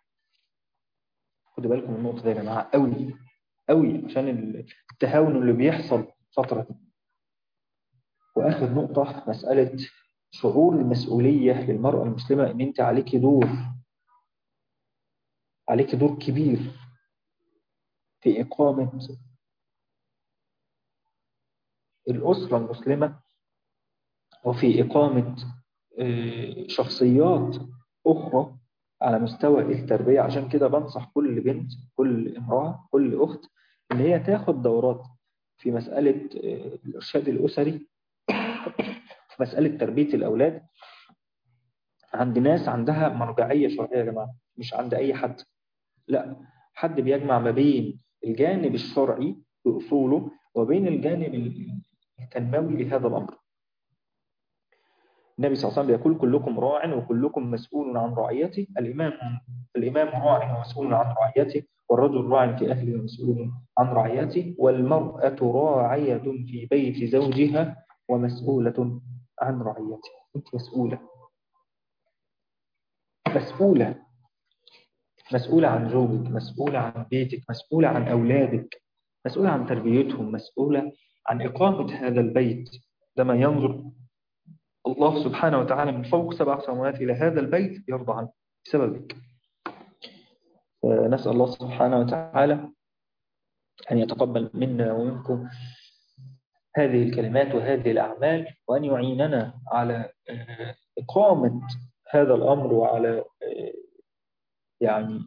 خدوا بالكم من النقطة دي يا جماعة قوي قوي عشان التهاون اللي بيحصل فترة دي وآخر نقطة مسألة شعور المسؤولية للمرأة المسلمة إن أنت عليك دور عليك دور كبير في إقامة الأسرة المسلمة وفي إقامة شخصيات أخرى على مستوى التربية عشان كده بنصح كل بنت كل امرأة كل أخت إن هي تاخد دورات في مسألة الإرشاد الأسري في مسألة تربية الأولاد عند ناس عندها مرجعية شرعية يا جماعة مش عند أي حد لا حد بيجمع ما بين الجانب الشرعي بأصوله وبين الجانب التنموي لهذا الأمر النبي صلى الله عليه وسلم يقول كلكم راع وكلكم مسؤول عن رعيته الإمام الإمام راع ومسؤول عن رعيته والرجل راع في أهله ومسؤول عن رعيته والمرأة راعية في بيت زوجها ومسؤولة عن رعيته أنت مسؤولة مسؤولة مسؤولة عن زوجك مسؤولة عن بيتك مسؤولة عن أولادك مسؤولة عن تربيتهم مسؤولة عن إقامة هذا البيت لما ينظر الله سبحانه وتعالى من فوق سبع سماوات إلى هذا البيت يرضى عنه بسببك نسأل الله سبحانه وتعالى أن يتقبل منا ومنكم هذه الكلمات وهذه الأعمال وأن يعيننا على إقامة هذا الأمر وعلى يعني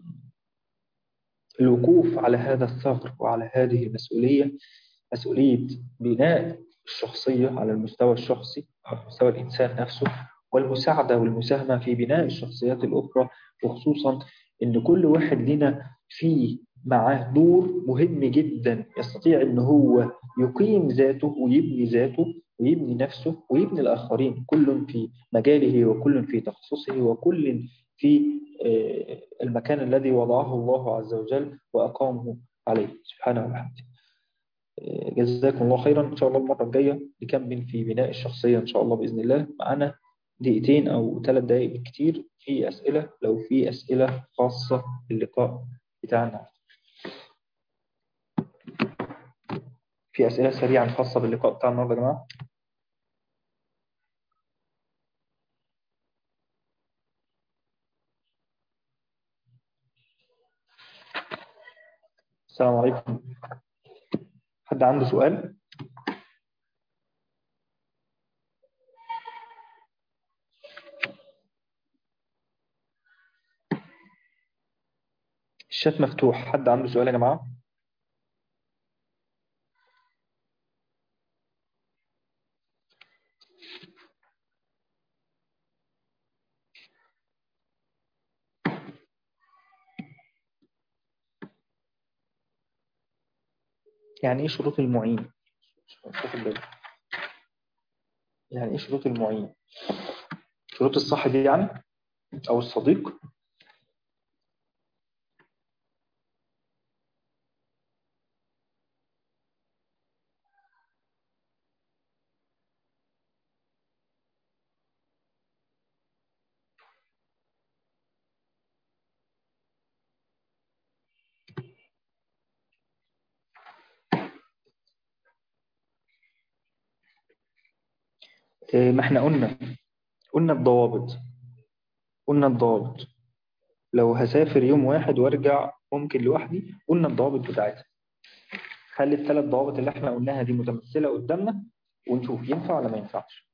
الوقوف على هذا الثغر وعلى هذه المسؤولية مسؤولية بناء الشخصية على المستوى الشخصي على مستوى الإنسان نفسه والمساعدة والمساهمة في بناء الشخصيات الأخرى وخصوصا إن كل واحد لنا فيه معاه دور مهم جدا يستطيع إن هو يقيم ذاته ويبني ذاته ويبني نفسه ويبني الآخرين كل في مجاله وكل في تخصصه وكل في المكان الذي وضعه الله عز وجل وأقامه عليه سبحانه وتعالى جزاكم الله خيرا إن شاء الله المرة الجاية نكمل في بناء الشخصية إن شاء الله بإذن الله معنا دقيقتين أو ثلاث دقائق بالكثير في أسئلة لو في أسئلة خاصة باللقاء بتاعنا في أسئلة سريعة خاصة باللقاء بتاع النهارده يا جماعة السلام عليكم حد عنده سؤال الشات مفتوح حد عنده سؤال يا جماعة يعني ايه شروط المعين يعني ايه شروط المعين شروط الصح دي يعني او الصديق ما احنا قلنا قلنا الضوابط قلنا الضوابط لو هسافر يوم واحد وارجع ممكن لوحدي قلنا الضوابط بتاعتها خلي الثلاث ضوابط اللي احنا قلناها دي متمثلة قدامنا ونشوف ينفع ولا ما ينفعش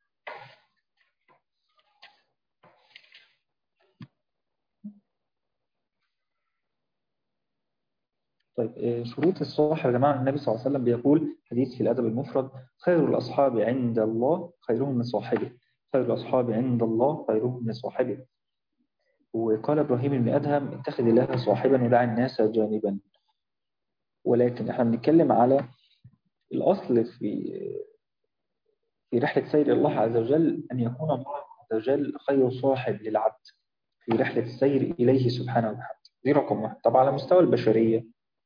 طيب شروط الصاحب يا جماعة النبي صلى الله عليه وسلم بيقول حديث في الأدب المفرد خير الأصحاب عند الله خيرهم من صاحبه خير الأصحاب عند الله خيرهم من صاحبه وقال إبراهيم بن أدهم اتخذ الله صاحبا ودع الناس جانبا ولكن احنا بنتكلم على الأصل في في رحلة سير الله عز وجل أن يكون الله عز وجل خير صاحب للعبد في رحلة السير إليه سبحانه وتعالى دي رقم واحد طب على مستوى البشرية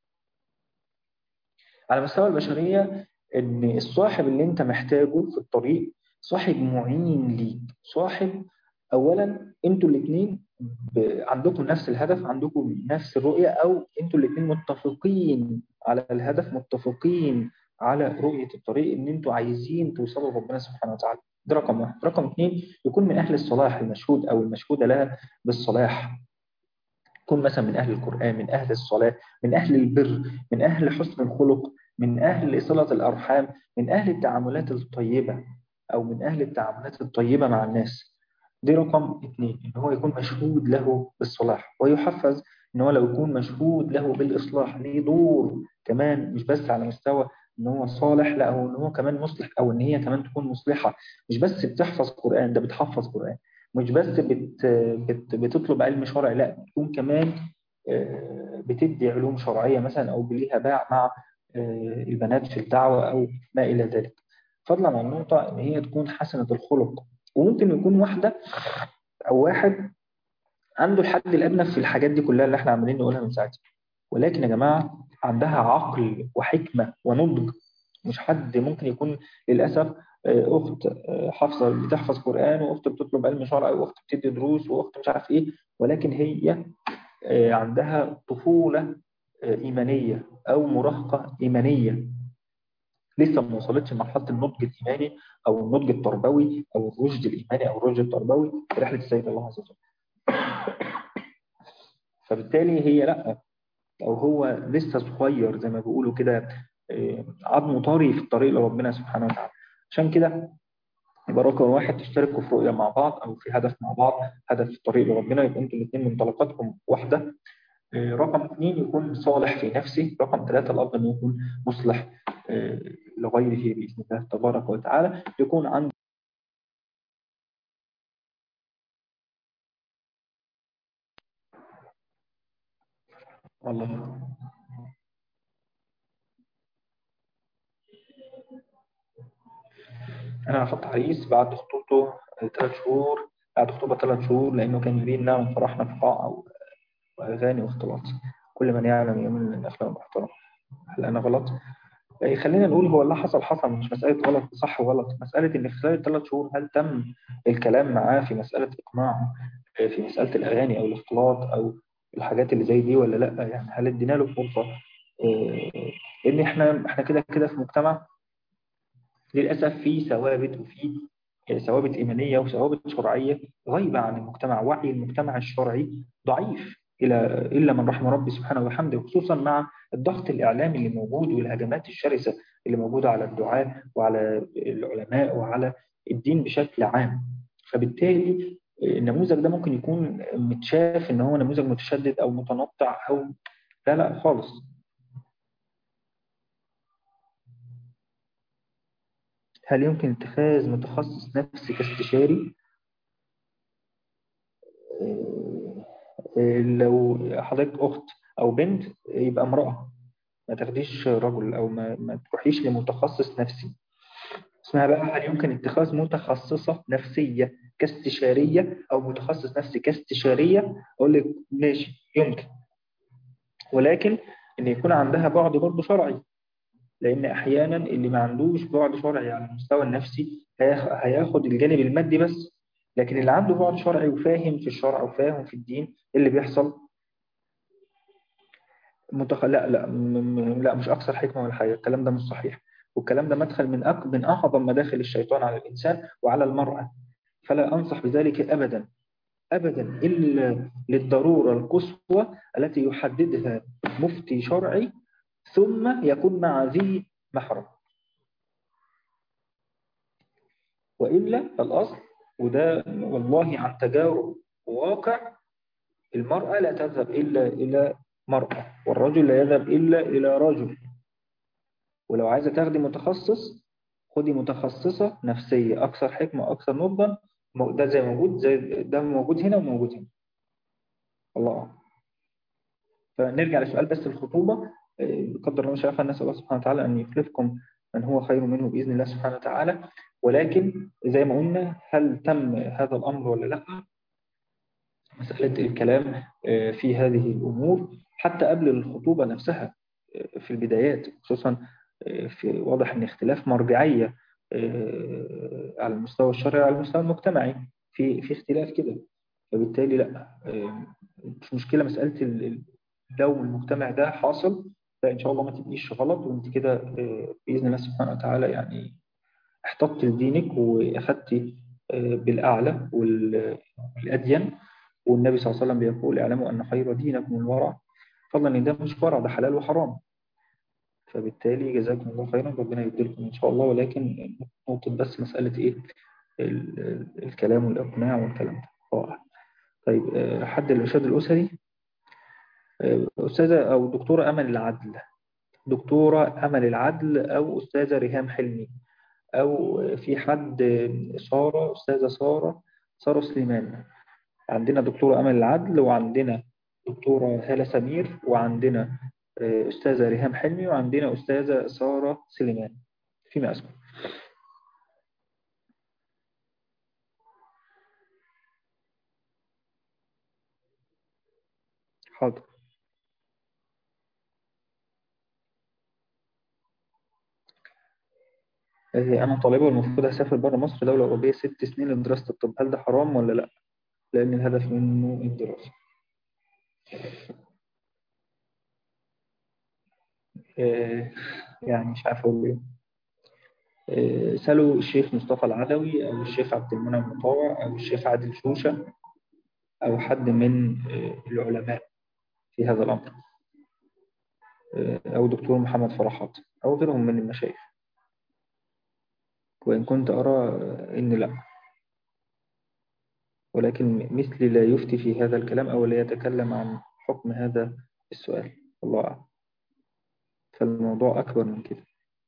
على مستوى البشرية ان الصاحب اللي انت محتاجه في الطريق صاحب معين ليك صاحب اولا انتوا الاثنين عندكم نفس الهدف عندكم نفس الرؤية او انتوا الاثنين متفقين على الهدف متفقين على رؤية الطريق ان انتوا عايزين توصلوا لربنا سبحانه وتعالى ده رقم واحد رقم اثنين يكون من اهل الصلاح المشهود او المشهودة لها بالصلاح يكون مثلا من أهل القرآن من أهل الصلاة من أهل البر من أهل حسن الخلق من أهل صلة الأرحام من أهل التعاملات الطيبة أو من أهل التعاملات الطيبة مع الناس دي رقم اثنين إن هو يكون مشهود له بالصلاح ويحفز إن هو لو يكون مشهود له بالإصلاح ليه دور كمان مش بس على مستوى إن هو صالح لا هو إن هو كمان مصلح أو إن هي كمان تكون مصلحة مش بس بتحفظ قرآن ده بتحفظ قرآن مش بس بت بت بتطلب علم شرعي لا بتكون كمان بتدي علوم شرعية مثلا أو ليها باع مع البنات في الدعوة أو ما إلى ذلك فضلا عن النقطة إن هي تكون حسنة الخلق وممكن يكون واحدة أو واحد عنده الحد الأدنى في الحاجات دي كلها اللي احنا عمالين نقولها من ساعتها ولكن يا جماعة عندها عقل وحكمة ونضج مش حد ممكن يكون للأسف أخت حافظة بتحفظ قرآن وأخت بتطلب علم شرعي وأخت بتدي دروس وأخت مش عارف إيه ولكن هي عندها طفولة إيمانية أو مراهقة إيمانية لسه ما وصلتش لمرحلة النضج الإيماني أو النضج التربوي أو الرشد الإيماني أو الرشد التربوي في رحلة السيد الله عز وجل فبالتالي هي لا أو هو لسه صغير زي ما بيقولوا كده عظمه طري في الطريق لربنا سبحانه وتعالى عشان كده يبقى رقم واحد تشتركوا في رؤية مع بعض أو في هدف مع بعض هدف في الطريق لربنا يبقى أنتوا الاثنين منطلقاتكم واحدة رقم اثنين يكون صالح في نفسه رقم ثلاثة الأفضل أنه يكون مصلح لغيره بإذن الله تبارك وتعالى يكون عنده والله أنا أخذت عريس بعد خطوبته ثلاث شهور بعد خطوبة ثلاث شهور لأنه كان يريد نعمل فرحنا في قاعة وأغاني واختلاط كل من يعلم يمن الأخلاق المحترم هل أنا غلط؟ خلينا نقول هو اللي حصل حصل مش مسألة غلط صح وغلط مسألة إن خلال الثلاث شهور هل تم الكلام معاه في مسألة إقناعه في مسألة الأغاني أو الاختلاط أو الحاجات اللي زي دي ولا لأ يعني هل ادينا له فرصة لأن إحنا إحنا كده كده في مجتمع للأسف في ثوابت وفي ثوابت إيمانية وثوابت شرعية غايبة عن المجتمع وعي المجتمع الشرعي ضعيف إلى إلا من رحم ربي سبحانه وبحمده خصوصا مع الضغط الإعلامي اللي موجود والهجمات الشرسة اللي موجودة على الدعاة وعلى العلماء وعلى الدين بشكل عام فبالتالي النموذج ده ممكن يكون متشاف إن هو نموذج متشدد أو متنطع أو لا لا خالص هل يمكن اتخاذ متخصص نفسي كاستشاري لو حضرتك أخت أو بنت يبقى امرأة ما تاخديش رجل أو ما, ما تروحيش لمتخصص نفسي اسمها بقى هل يمكن اتخاذ متخصصة نفسية كاستشارية أو متخصص نفسي كاستشارية أقول لك ماشي يمكن ولكن إن يكون عندها بعد برضه شرعي لأن أحيانا اللي ما عندوش بعد شرعي على المستوى النفسي هياخد الجانب المادي بس لكن اللي عنده بعد شرعي وفاهم في الشرع وفاهم في الدين اللي بيحصل متخ... لا لا م... لا مش أكثر حكمة ولا حاجة الكلام ده مش صحيح والكلام ده مدخل من أك... من أعظم مداخل الشيطان على الإنسان وعلى المرأة فلا أنصح بذلك أبدا أبدا إلا للضرورة القصوى التي يحددها مفتي شرعي ثم يكون مع ذي محرم وإلا الأصل وده والله عن تجارب واقع المرأة لا تذهب إلا إلى مرأة والرجل لا يذهب إلا إلى رجل ولو عايزة تاخدي متخصص خدي متخصصة نفسية أكثر حكمة أكثر نضجا ده زي موجود زي ده موجود هنا وموجود هنا الله فنرجع لسؤال بس الخطوبة قدر الله شاء نسأل الله سبحانه وتعالى أن يخلفكم من هو خير منه بإذن الله سبحانه وتعالى ولكن زي ما قلنا هل تم هذا الأمر ولا لا مسألة الكلام في هذه الأمور حتى قبل الخطوبة نفسها في البدايات خصوصا في واضح أن اختلاف مرجعية على المستوى الشرعي على المستوى المجتمعي في في اختلاف كده فبالتالي لا مش مشكلة مسألة لو المجتمع ده حاصل لا إن شاء الله ما تبقيش غلط وانت كده بإذن الله سبحانه وتعالى يعني احتطت لدينك وأخذت بالأعلى والأدين والنبي صلى الله عليه وسلم بيقول اعلموا أن خير دينكم الورع فضلا ان ده مش ورع ده حلال وحرام فبالتالي جزاكم الله خيرا ربنا يبدلكم إن شاء الله ولكن نقطة بس مسألة إيه الكلام والإقناع والكلام ده طيب حد الإرشاد الأسري أستاذة أو دكتورة أمل العدل دكتورة أمل العدل أو أستاذة ريهام حلمي أو في حد سارة أستاذة سارة سارة سليمان عندنا دكتورة أمل العدل وعندنا دكتورة هالة سمير وعندنا أستاذة ريهام حلمي وعندنا أستاذة سارة سليمان فيما أذكر حاضر آه، أنا طالبة والمفروض أسافر بره مصر دولة أوروبية ست سنين لدراسة الطب هل ده حرام ولا لأ؟ لأن الهدف منه الدراسة آه، يعني مش عارف أقول إيه آه، سألوا الشيخ مصطفى العدوي أو الشيخ عبد المنعم مطاوع أو الشيخ عادل شوشة أو حد من آه، العلماء في هذا الأمر آه، أو دكتور محمد فرحات أو غيرهم من المشايخ وإن كنت أرى إن لا ولكن مثلي لا يفتي في هذا الكلام أو لا يتكلم عن حكم هذا السؤال الله أعلم فالموضوع أكبر من كده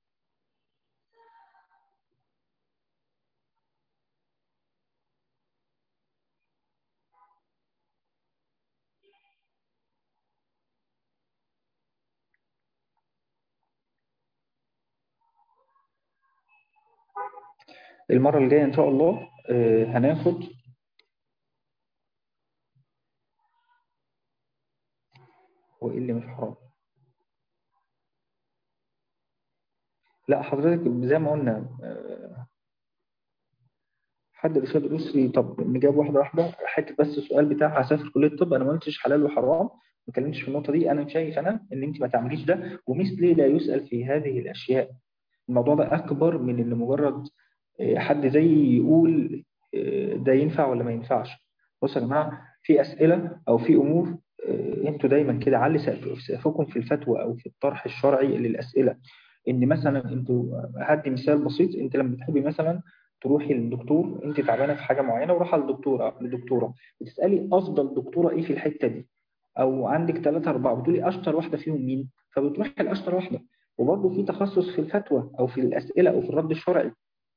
المرة الجاية إن شاء الله آه، هناخد هو إيه اللي مش حرام لا حضرتك زي ما قلنا آه، حد الإرشاد الأسري طب نجاوب واحدة واحدة حتى بس السؤال بتاع هسافر كلية الطب أنا ما قلتش حلال وحرام ما اتكلمتش في النقطة دي أنا شايف أنا إن أنت ما تعمليش ده ومثلي لا يسأل في هذه الأشياء الموضوع ده أكبر من إن مجرد آه، حد زي يقول آه، ده ينفع ولا ما ينفعش بصوا يا جماعة في أسئلة أو في أمور آه، أنتوا دايما كده علي سقف- سقفكم في الفتوى أو في الطرح الشرعي للأسئلة إن مثلا أنتوا هدي مثال بسيط أنت لما بتحبي مثلا تروحي للدكتور أنت تعبانة في حاجة معينة ورايحة للدكتورة للدكتورة بتسألي أفضل دكتورة إيه في الحتة دي أو عندك ثلاثة أربعة بتقولي أشطر واحدة فيهم مين فبتروحي لأشطر واحدة وبرضه في تخصص في الفتوى أو في الأسئلة أو في الرد الشرعي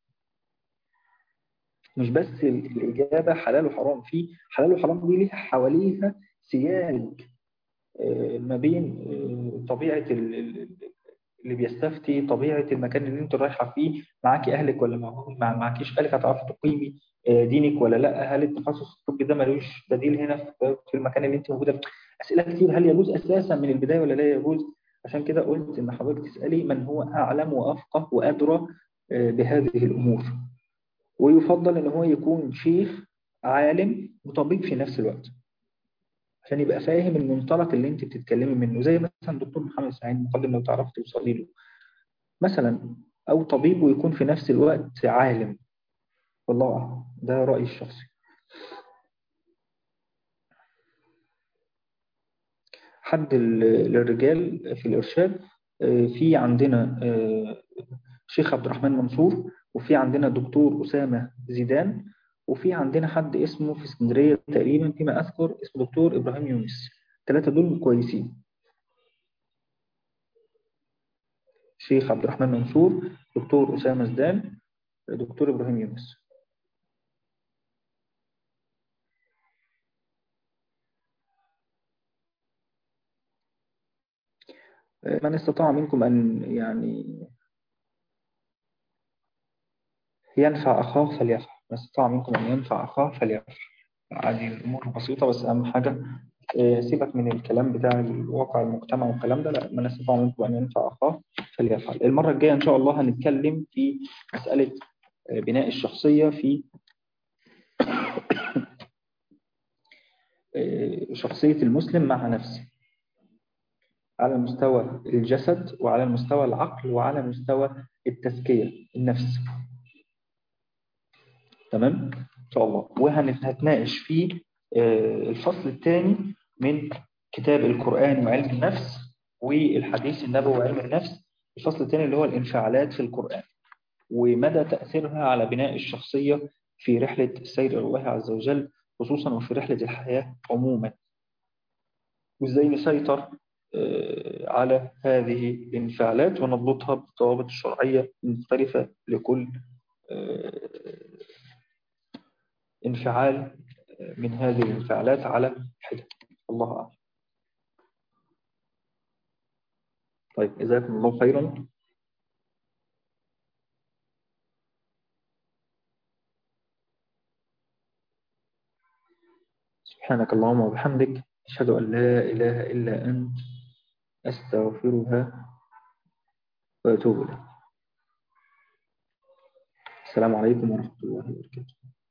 مش بس ال- الإجابة حلال وحرام في حلال وحرام دي ليها حواليها سياج آه، ما بين آه، طبيعة ال- ال- اللي بيستفتي طبيعة المكان اللي انت رايحة فيه معاكي أهلك ولا معاهم ما معاكيش أهلك هتعرفي تقيمي آه، دينك ولا لا هل التخصص الطبي ده ملوش بديل هنا في في المكان اللي انت موجودة فيه أسئلة كتير هل يجوز أساسا من البداية ولا لا يجوز عشان كده قلت إن حضرتك تسألي من هو أعلم وأفقه وأدرى آه، بهذه الأمور ويفضل ان هو يكون شيخ عالم وطبيب في نفس الوقت عشان يبقى فاهم المنطلق اللي انت بتتكلمي منه زي مثلا دكتور محمد سعيد مقدم لو تعرف توصلي له مثلا او طبيب ويكون في نفس الوقت عالم والله اعلم ده رايي الشخصي حد ال- للرجال في الارشاد آه، في عندنا آه، شيخ عبد الرحمن منصور وفي عندنا دكتور أسامة زيدان وفي عندنا حد اسمه في اسكندرية تقريبا فيما أذكر اسمه دكتور إبراهيم يونس الثلاثة دول كويسين شيخ عبد الرحمن منصور دكتور أسامة زيدان دكتور إبراهيم يونس من استطاع منكم أن يعني ينفع أخاه فليفعل من استطاع منكم أن ينفع أخاه فليفعل عادي الأمور بسيطة بس أهم حاجة آه، سيبك من الكلام بتاع الواقع المجتمع والكلام ده لا من استطاع منكم أن ينفع أخاه فليفعل المرة الجاية إن شاء الله هنتكلم في مسألة آه، بناء الشخصية في آه، شخصية المسلم مع نفسه على مستوى الجسد وعلى مستوى العقل وعلى مستوى التزكية النفس تمام إن شاء الله وهنتناقش في آه، الفصل الثاني من كتاب القرآن وعلم النفس والحديث النبوي وعلم النفس الفصل الثاني اللي هو الانفعالات في القرآن ومدى تأثيرها على بناء الشخصية في رحلة السير إلى الله عز وجل خصوصا وفي رحلة الحياة عموما وإزاي نسيطر آه، على هذه الانفعالات ونضبطها بالضوابط الشرعية المختلفة لكل آه، انفعال من هذه الانفعالات على حدة الله أعلم طيب جزاكم الله خيرا سبحانك اللهم وبحمدك أشهد أن لا إله إلا أنت أستغفرها وأتوب إليك السلام عليكم ورحمة الله وبركاته